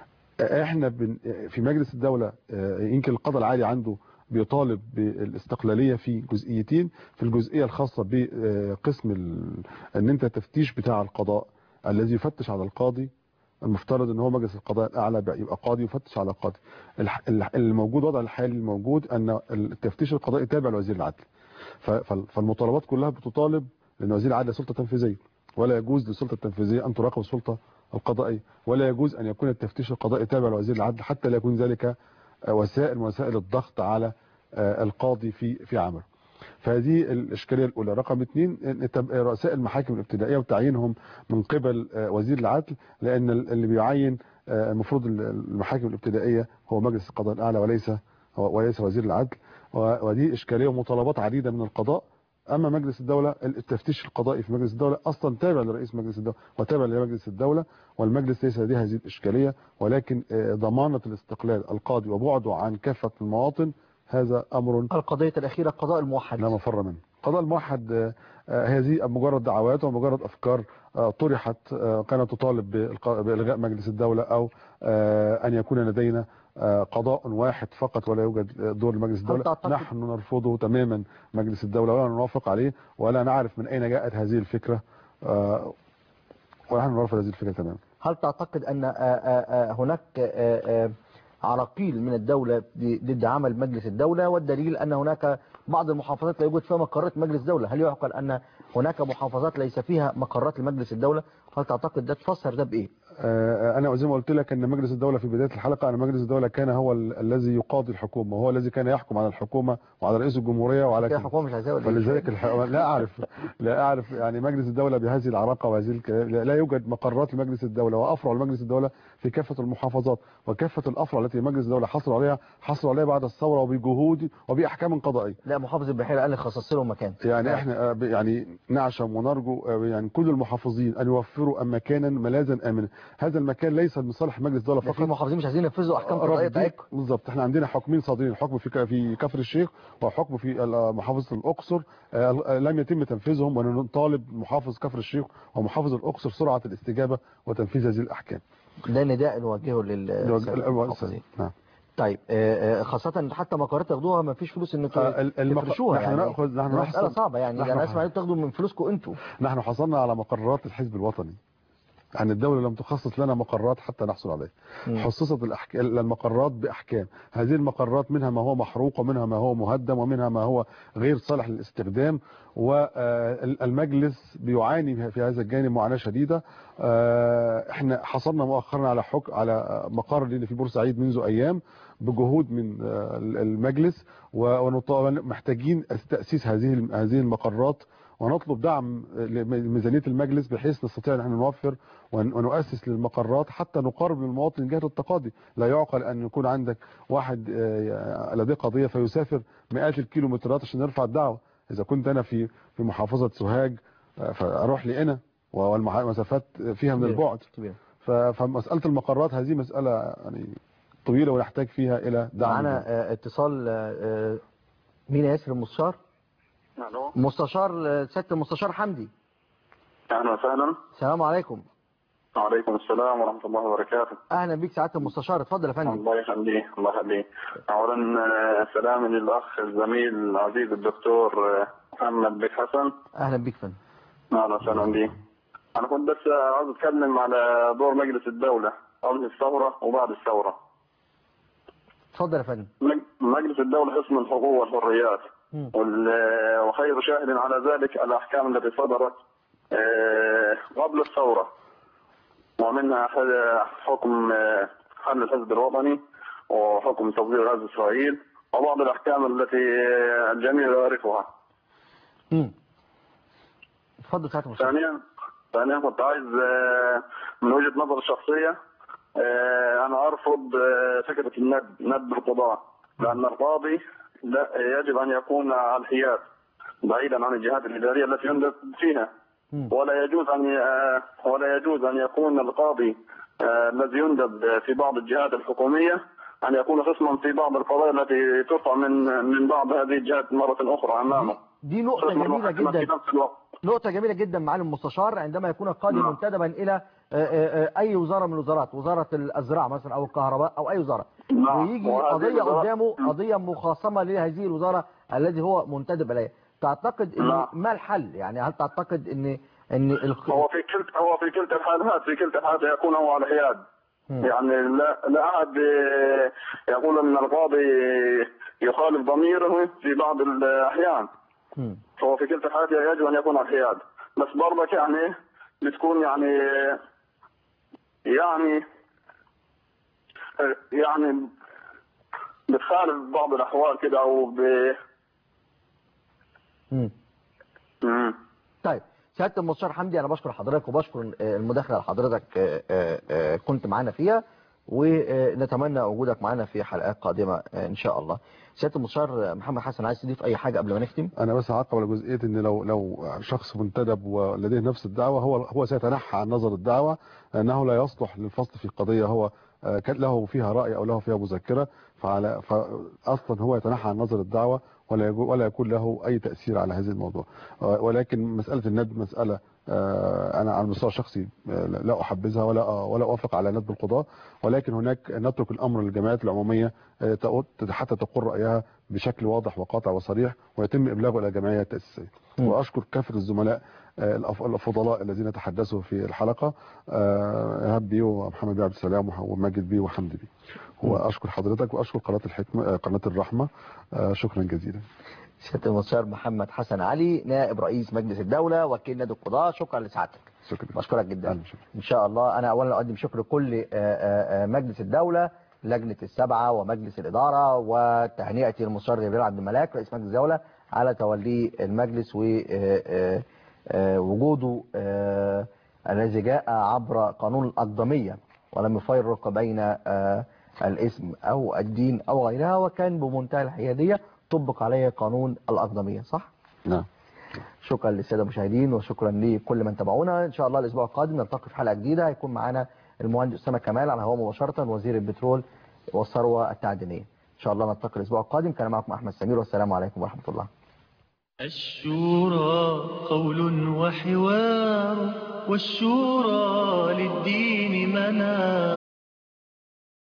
احنا بن في مجلس الدولة آه، يمكن القضاء العالي عنده بيطالب بالاستقلالية في جزئيتين في الجزئية الخاصة بقسم ال- ان انت التفتيش بتاع القضاء الذي يفتش على القاضي المفترض ان هو مجلس القضاء الاعلى بقى يبقى قاضي يفتش على قاضي الح- الح- الموجود وضع الحالي الموجود ان التفتيش القضائي تابع لوزير العدل ف- فال- فالمطالبات كلها بتطالب لان وزير العدل سلطة تنفيذية ولا يجوز للسلطة التنفيذية ان تراقب السلطة القضائية ولا يجوز ان يكون التفتيش القضائي تابع لوزير العدل حتى لا يكون ذلك آه، وسائل من وسائل الضغط على آه، القاضي في في عمله فهذه الإشكالية الأولى رقم اثنين إن تبقى رؤساء المحاكم الابتدائية وتعيينهم من قبل آه، وزير العدل لأن اللي بيعين آه، المفروض المحاكم الابتدائية هو مجلس القضاء الأعلى وليس هو- وليس وزير العدل و- ودي إشكالية ومطالبات عديدة من القضاء أما مجلس الدولة التفتيش القضائي في مجلس الدولة أصلا تابع لرئيس مجلس الدولة وتابع لمجلس الدولة والمجلس ليس لديه هذه الإشكالية ولكن آه، ضمانة الاستقلال القاضي وبعده عن كافة المواطن هذا أمر القضية الأخيرة القضاء الموحد لا مفر منه القضاء الموحد آه، آه، هذه مجرد دعوات ومجرد أفكار آه، طرحت آه، كانت تطالب بالق- بإلغاء مجلس الدولة أو آه، أن يكون لدينا آه، قضاء واحد فقط ولا يوجد دور لمجلس الدولة تعتقد- نحن نرفضه تماما مجلس الدولة ولا نوافق عليه ولا نعرف من أين جاءت هذه الفكرة آه، ونحن نرفض هذه الفكرة تماما هل تعتقد أن آه، آه، آه، هناك آه، آه، عراقيل من الدولة ضد عمل مجلس الدولة والدليل أن هناك بعض المحافظات لا يوجد فيها مقرات مجلس الدولة هل يعقل أن هناك محافظات ليس فيها مقرات لمجلس الدولة هل تعتقد ده تفسر ده بإيه آه، انا زي ما قلت لك ان مجلس الدوله في بدايه الحلقه ان مجلس الدوله كان هو ال- الذي يقاضي الحكومه وهو الذي كان يحكم على الحكومه وعلى رئيس الجمهوريه وعلى كده كده. الحكومة مش عايزاه ولا إيه؟ فلذلك الح... لا اعرف لا اعرف يعني مجلس الدوله بهذه العراقه وهذه الك... لا يوجد مقرات لمجلس الدوله وافرع لمجلس الدوله في كافه المحافظات وكافه الافرع التي مجلس الدوله حصل عليها حصل عليها بعد الثوره وبجهود وباحكام قضائيه لا محافظ البحيرة قال لي خصص لهم مكان يعني احنا آه، ب- يعني نعشم ونرجو آه، يعني كل المحافظين ان يوفروا مكانا ملاذا امنا هذا المكان ليس لصالح مجلس الدوله ده في فقط محافظين مش عايزين ينفذوا أحكام قضائية رافضين- بتاعتكم بالظبط احنا عندنا حكمين صادرين حكم في ك- في كفر الشيخ وحكم في ال- محافظه الاقصر آه، لم يتم تنفيذهم ونطالب محافظ كفر الشيخ ومحافظ الاقصر سرعه الاستجابه وتنفيذ هذه الاحكام ده نداء نوجهه لل الوجه- نعم طيب آه، آه، خاصة حتى مقرات تاخدوها ما فيش فلوس انكم آه، ال- المق- تفرشوها نحن يعني نأخذ- نحن مسألة نحصل- صعبة يعني نحن انا نحن- اسمع انتوا تاخدوا من فلوسكم انتوا نحن حصلنا على مقررات الحزب الوطني يعني الدولة لم تخصص لنا مقرات حتى نحصل عليه مم. حصصت الأحك... المقرات بأحكام هذه المقرات منها ما هو محروق ومنها ما هو مهدم ومنها ما هو غير صالح للاستخدام والمجلس بيعاني في هذا الجانب معاناة شديدة آه، احنا حصلنا مؤخرا على حك... على مقر لنا في بورسعيد منذ أيام بجهود من آه، المجلس ومحتاجين تأسيس هذه هذه المقرات ونطلب دعم لميزانية المجلس بحيث نستطيع ان احنا نوفر ون- ونؤسس للمقرات حتى نقرب من المواطن جهة التقاضي لا يعقل ان يكون عندك واحد آه، لديه قضية فيسافر مئات الكيلومترات عشان يرفع الدعوة اذا كنت انا في في محافظة سوهاج آه، فاروح لقنا والمسافات فيها من كبير. البعد كبير. ف- فمسألة المقرات هذه مسألة يعني طويلة ونحتاج فيها الى دعم معانا آه، اتصال آه، آه، مين يا ياسر المستشار الو مستشار آه، سياده المستشار حمدي اهلا وسهلا السلام عليكم وعليكم السلام ورحمه الله وبركاته اهلا بيك سعاده المستشار اتفضل يا فندم الله يخليك الله يخليك اولا آه، سلامي للاخ الزميل العزيز الدكتور آه، محمد بك حسن اهلا بيك فندم اهلا وسهلا بك انا كنت بس عاوز اتكلم على دور مجلس الدوله قبل الثوره وبعد الثوره اتفضل يا فندم مج- مجلس الدوله اسم الحقوق والحريات مم. وال- وخير شاهد على ذلك الاحكام التي صدرت آه، قبل الثوره ومنها ح- حكم آه، حل الحزب الوطني وحكم تصدير غاز اسرائيل وبعض الاحكام التي آه، الجميع يعرفها. مم. اتفضل سعاده المستشار ثانيا ثانيا كنت عايز آه، من وجهه نظر الشخصيه آه، انا ارفض آه، فكره الند ند القضاء لان القاضي لا يجب ان يكون على الحياد بعيدا عن الجهات الاداريه التي يندب فيها ولا يجوز ان ي- ولا يجوز ان يكون القاضي آه، الذي يندب في بعض الجهات الحكوميه ان يكون خصما في بعض القضايا التي ترفع من من بعض هذه الجهات مره اخرى امامه دي نقطة خصما جميلة وحكما في جدا نفس الوقت نقطة جميلة جدا معالي المستشار عندما يكون القاضي منتدبا إلى آه، آه، آه، أي وزارة من الوزارات وزارة الزراعة مثلا أو الكهرباء أو أي وزارة نعم. ويجي وهذه قضية الوزارات- قدامه قضية مخاصمة لهذه الوزارة الذي هو منتدب إليها تعتقد إن نعم. ما الحل يعني هل تعتقد إن إن الق- هو في كلتا هو في كلتا الحالات في كلتا الحالات يكون هو على حياد مم. يعني لا لا احد آه، يقول ان القاضي يخالف ضميره في بعض الاحيان مم. فهو في كلتا الحالات يجب ان يكون على الحياد بس برضك يعني بتكون يعني يعني يعني بتخالف بعض الاحوال كده او ب مم. مم. طيب سياده المستشار حمدي انا بشكر حضرتك وبشكر آه، المداخله اللي حضرتك آه، آه، آه، كنت معانا فيها ونتمنى وجودك معانا في حلقات قادمه آه، ان شاء الله سياده المستشار آه، محمد حسن عايز تضيف اي حاجه قبل ما نختم انا بس هعقب على جزئيه ان لو لو شخص منتدب ولديه نفس الدعوه هو هو سيتنحى عن نظر الدعوه لانه لا يصلح للفصل في قضيه هو آه، كان له فيها راي او له فيها مذكره فعلى فاصلا هو يتنحى عن نظر الدعوه ولا يجو- ولا يكون له اي تاثير على هذا الموضوع آه، ولكن مساله الندب مساله آه، انا على المستوى الشخصي آه، لا احبذها ولا آه، ولا اوافق على ندب القضاء ولكن هناك نترك الامر للجمعيات العموميه آه، تقول- حتى تقول رايها بشكل واضح وقاطع وصريح ويتم ابلاغه الى الجمعيه التاسيسيه واشكر كافه الزملاء آه، الأف- الفضلاء الذين تحدثوا في الحلقه آه، ايهاب بيه ومحمد بيه عبد السلام وح- وماجد بيه وحمدي بيه واشكر حضرتك واشكر قناه الحكمه آه، قناه الرحمه آه، شكرا جزيلا سياده المستشار محمد حسن علي نائب رئيس مجلس الدوله وكيل نادي القضاء شكرا لسعادتك شكرا بشكرك جدا ان شاء الله انا اولا اقدم شكر لكل آه، آه، آه، مجلس الدوله لجنه السبعه ومجلس الاداره وتهنئتي للمستشار جبريل عبد الملاك رئيس مجلس الدوله على توليه المجلس ووجوده الذي جاء عبر قانون الاقدميه ولم يفرق بين آه، الاسم او الدين او غيرها وكان بمنتهى الحياديه طبق عليه قانون الاقدميه صح؟ نعم شكرا للساده المشاهدين وشكرا لكل من تابعونا ان شاء الله الاسبوع القادم نلتقي في حلقه جديده هيكون معانا المهندس اسامه كمال على الهواء مباشره وزير البترول والثروه التعدينيه ان شاء الله نلتقي الاسبوع القادم كان معكم احمد سمير والسلام عليكم ورحمه الله الشورى قول وحوار والشورى للدين منار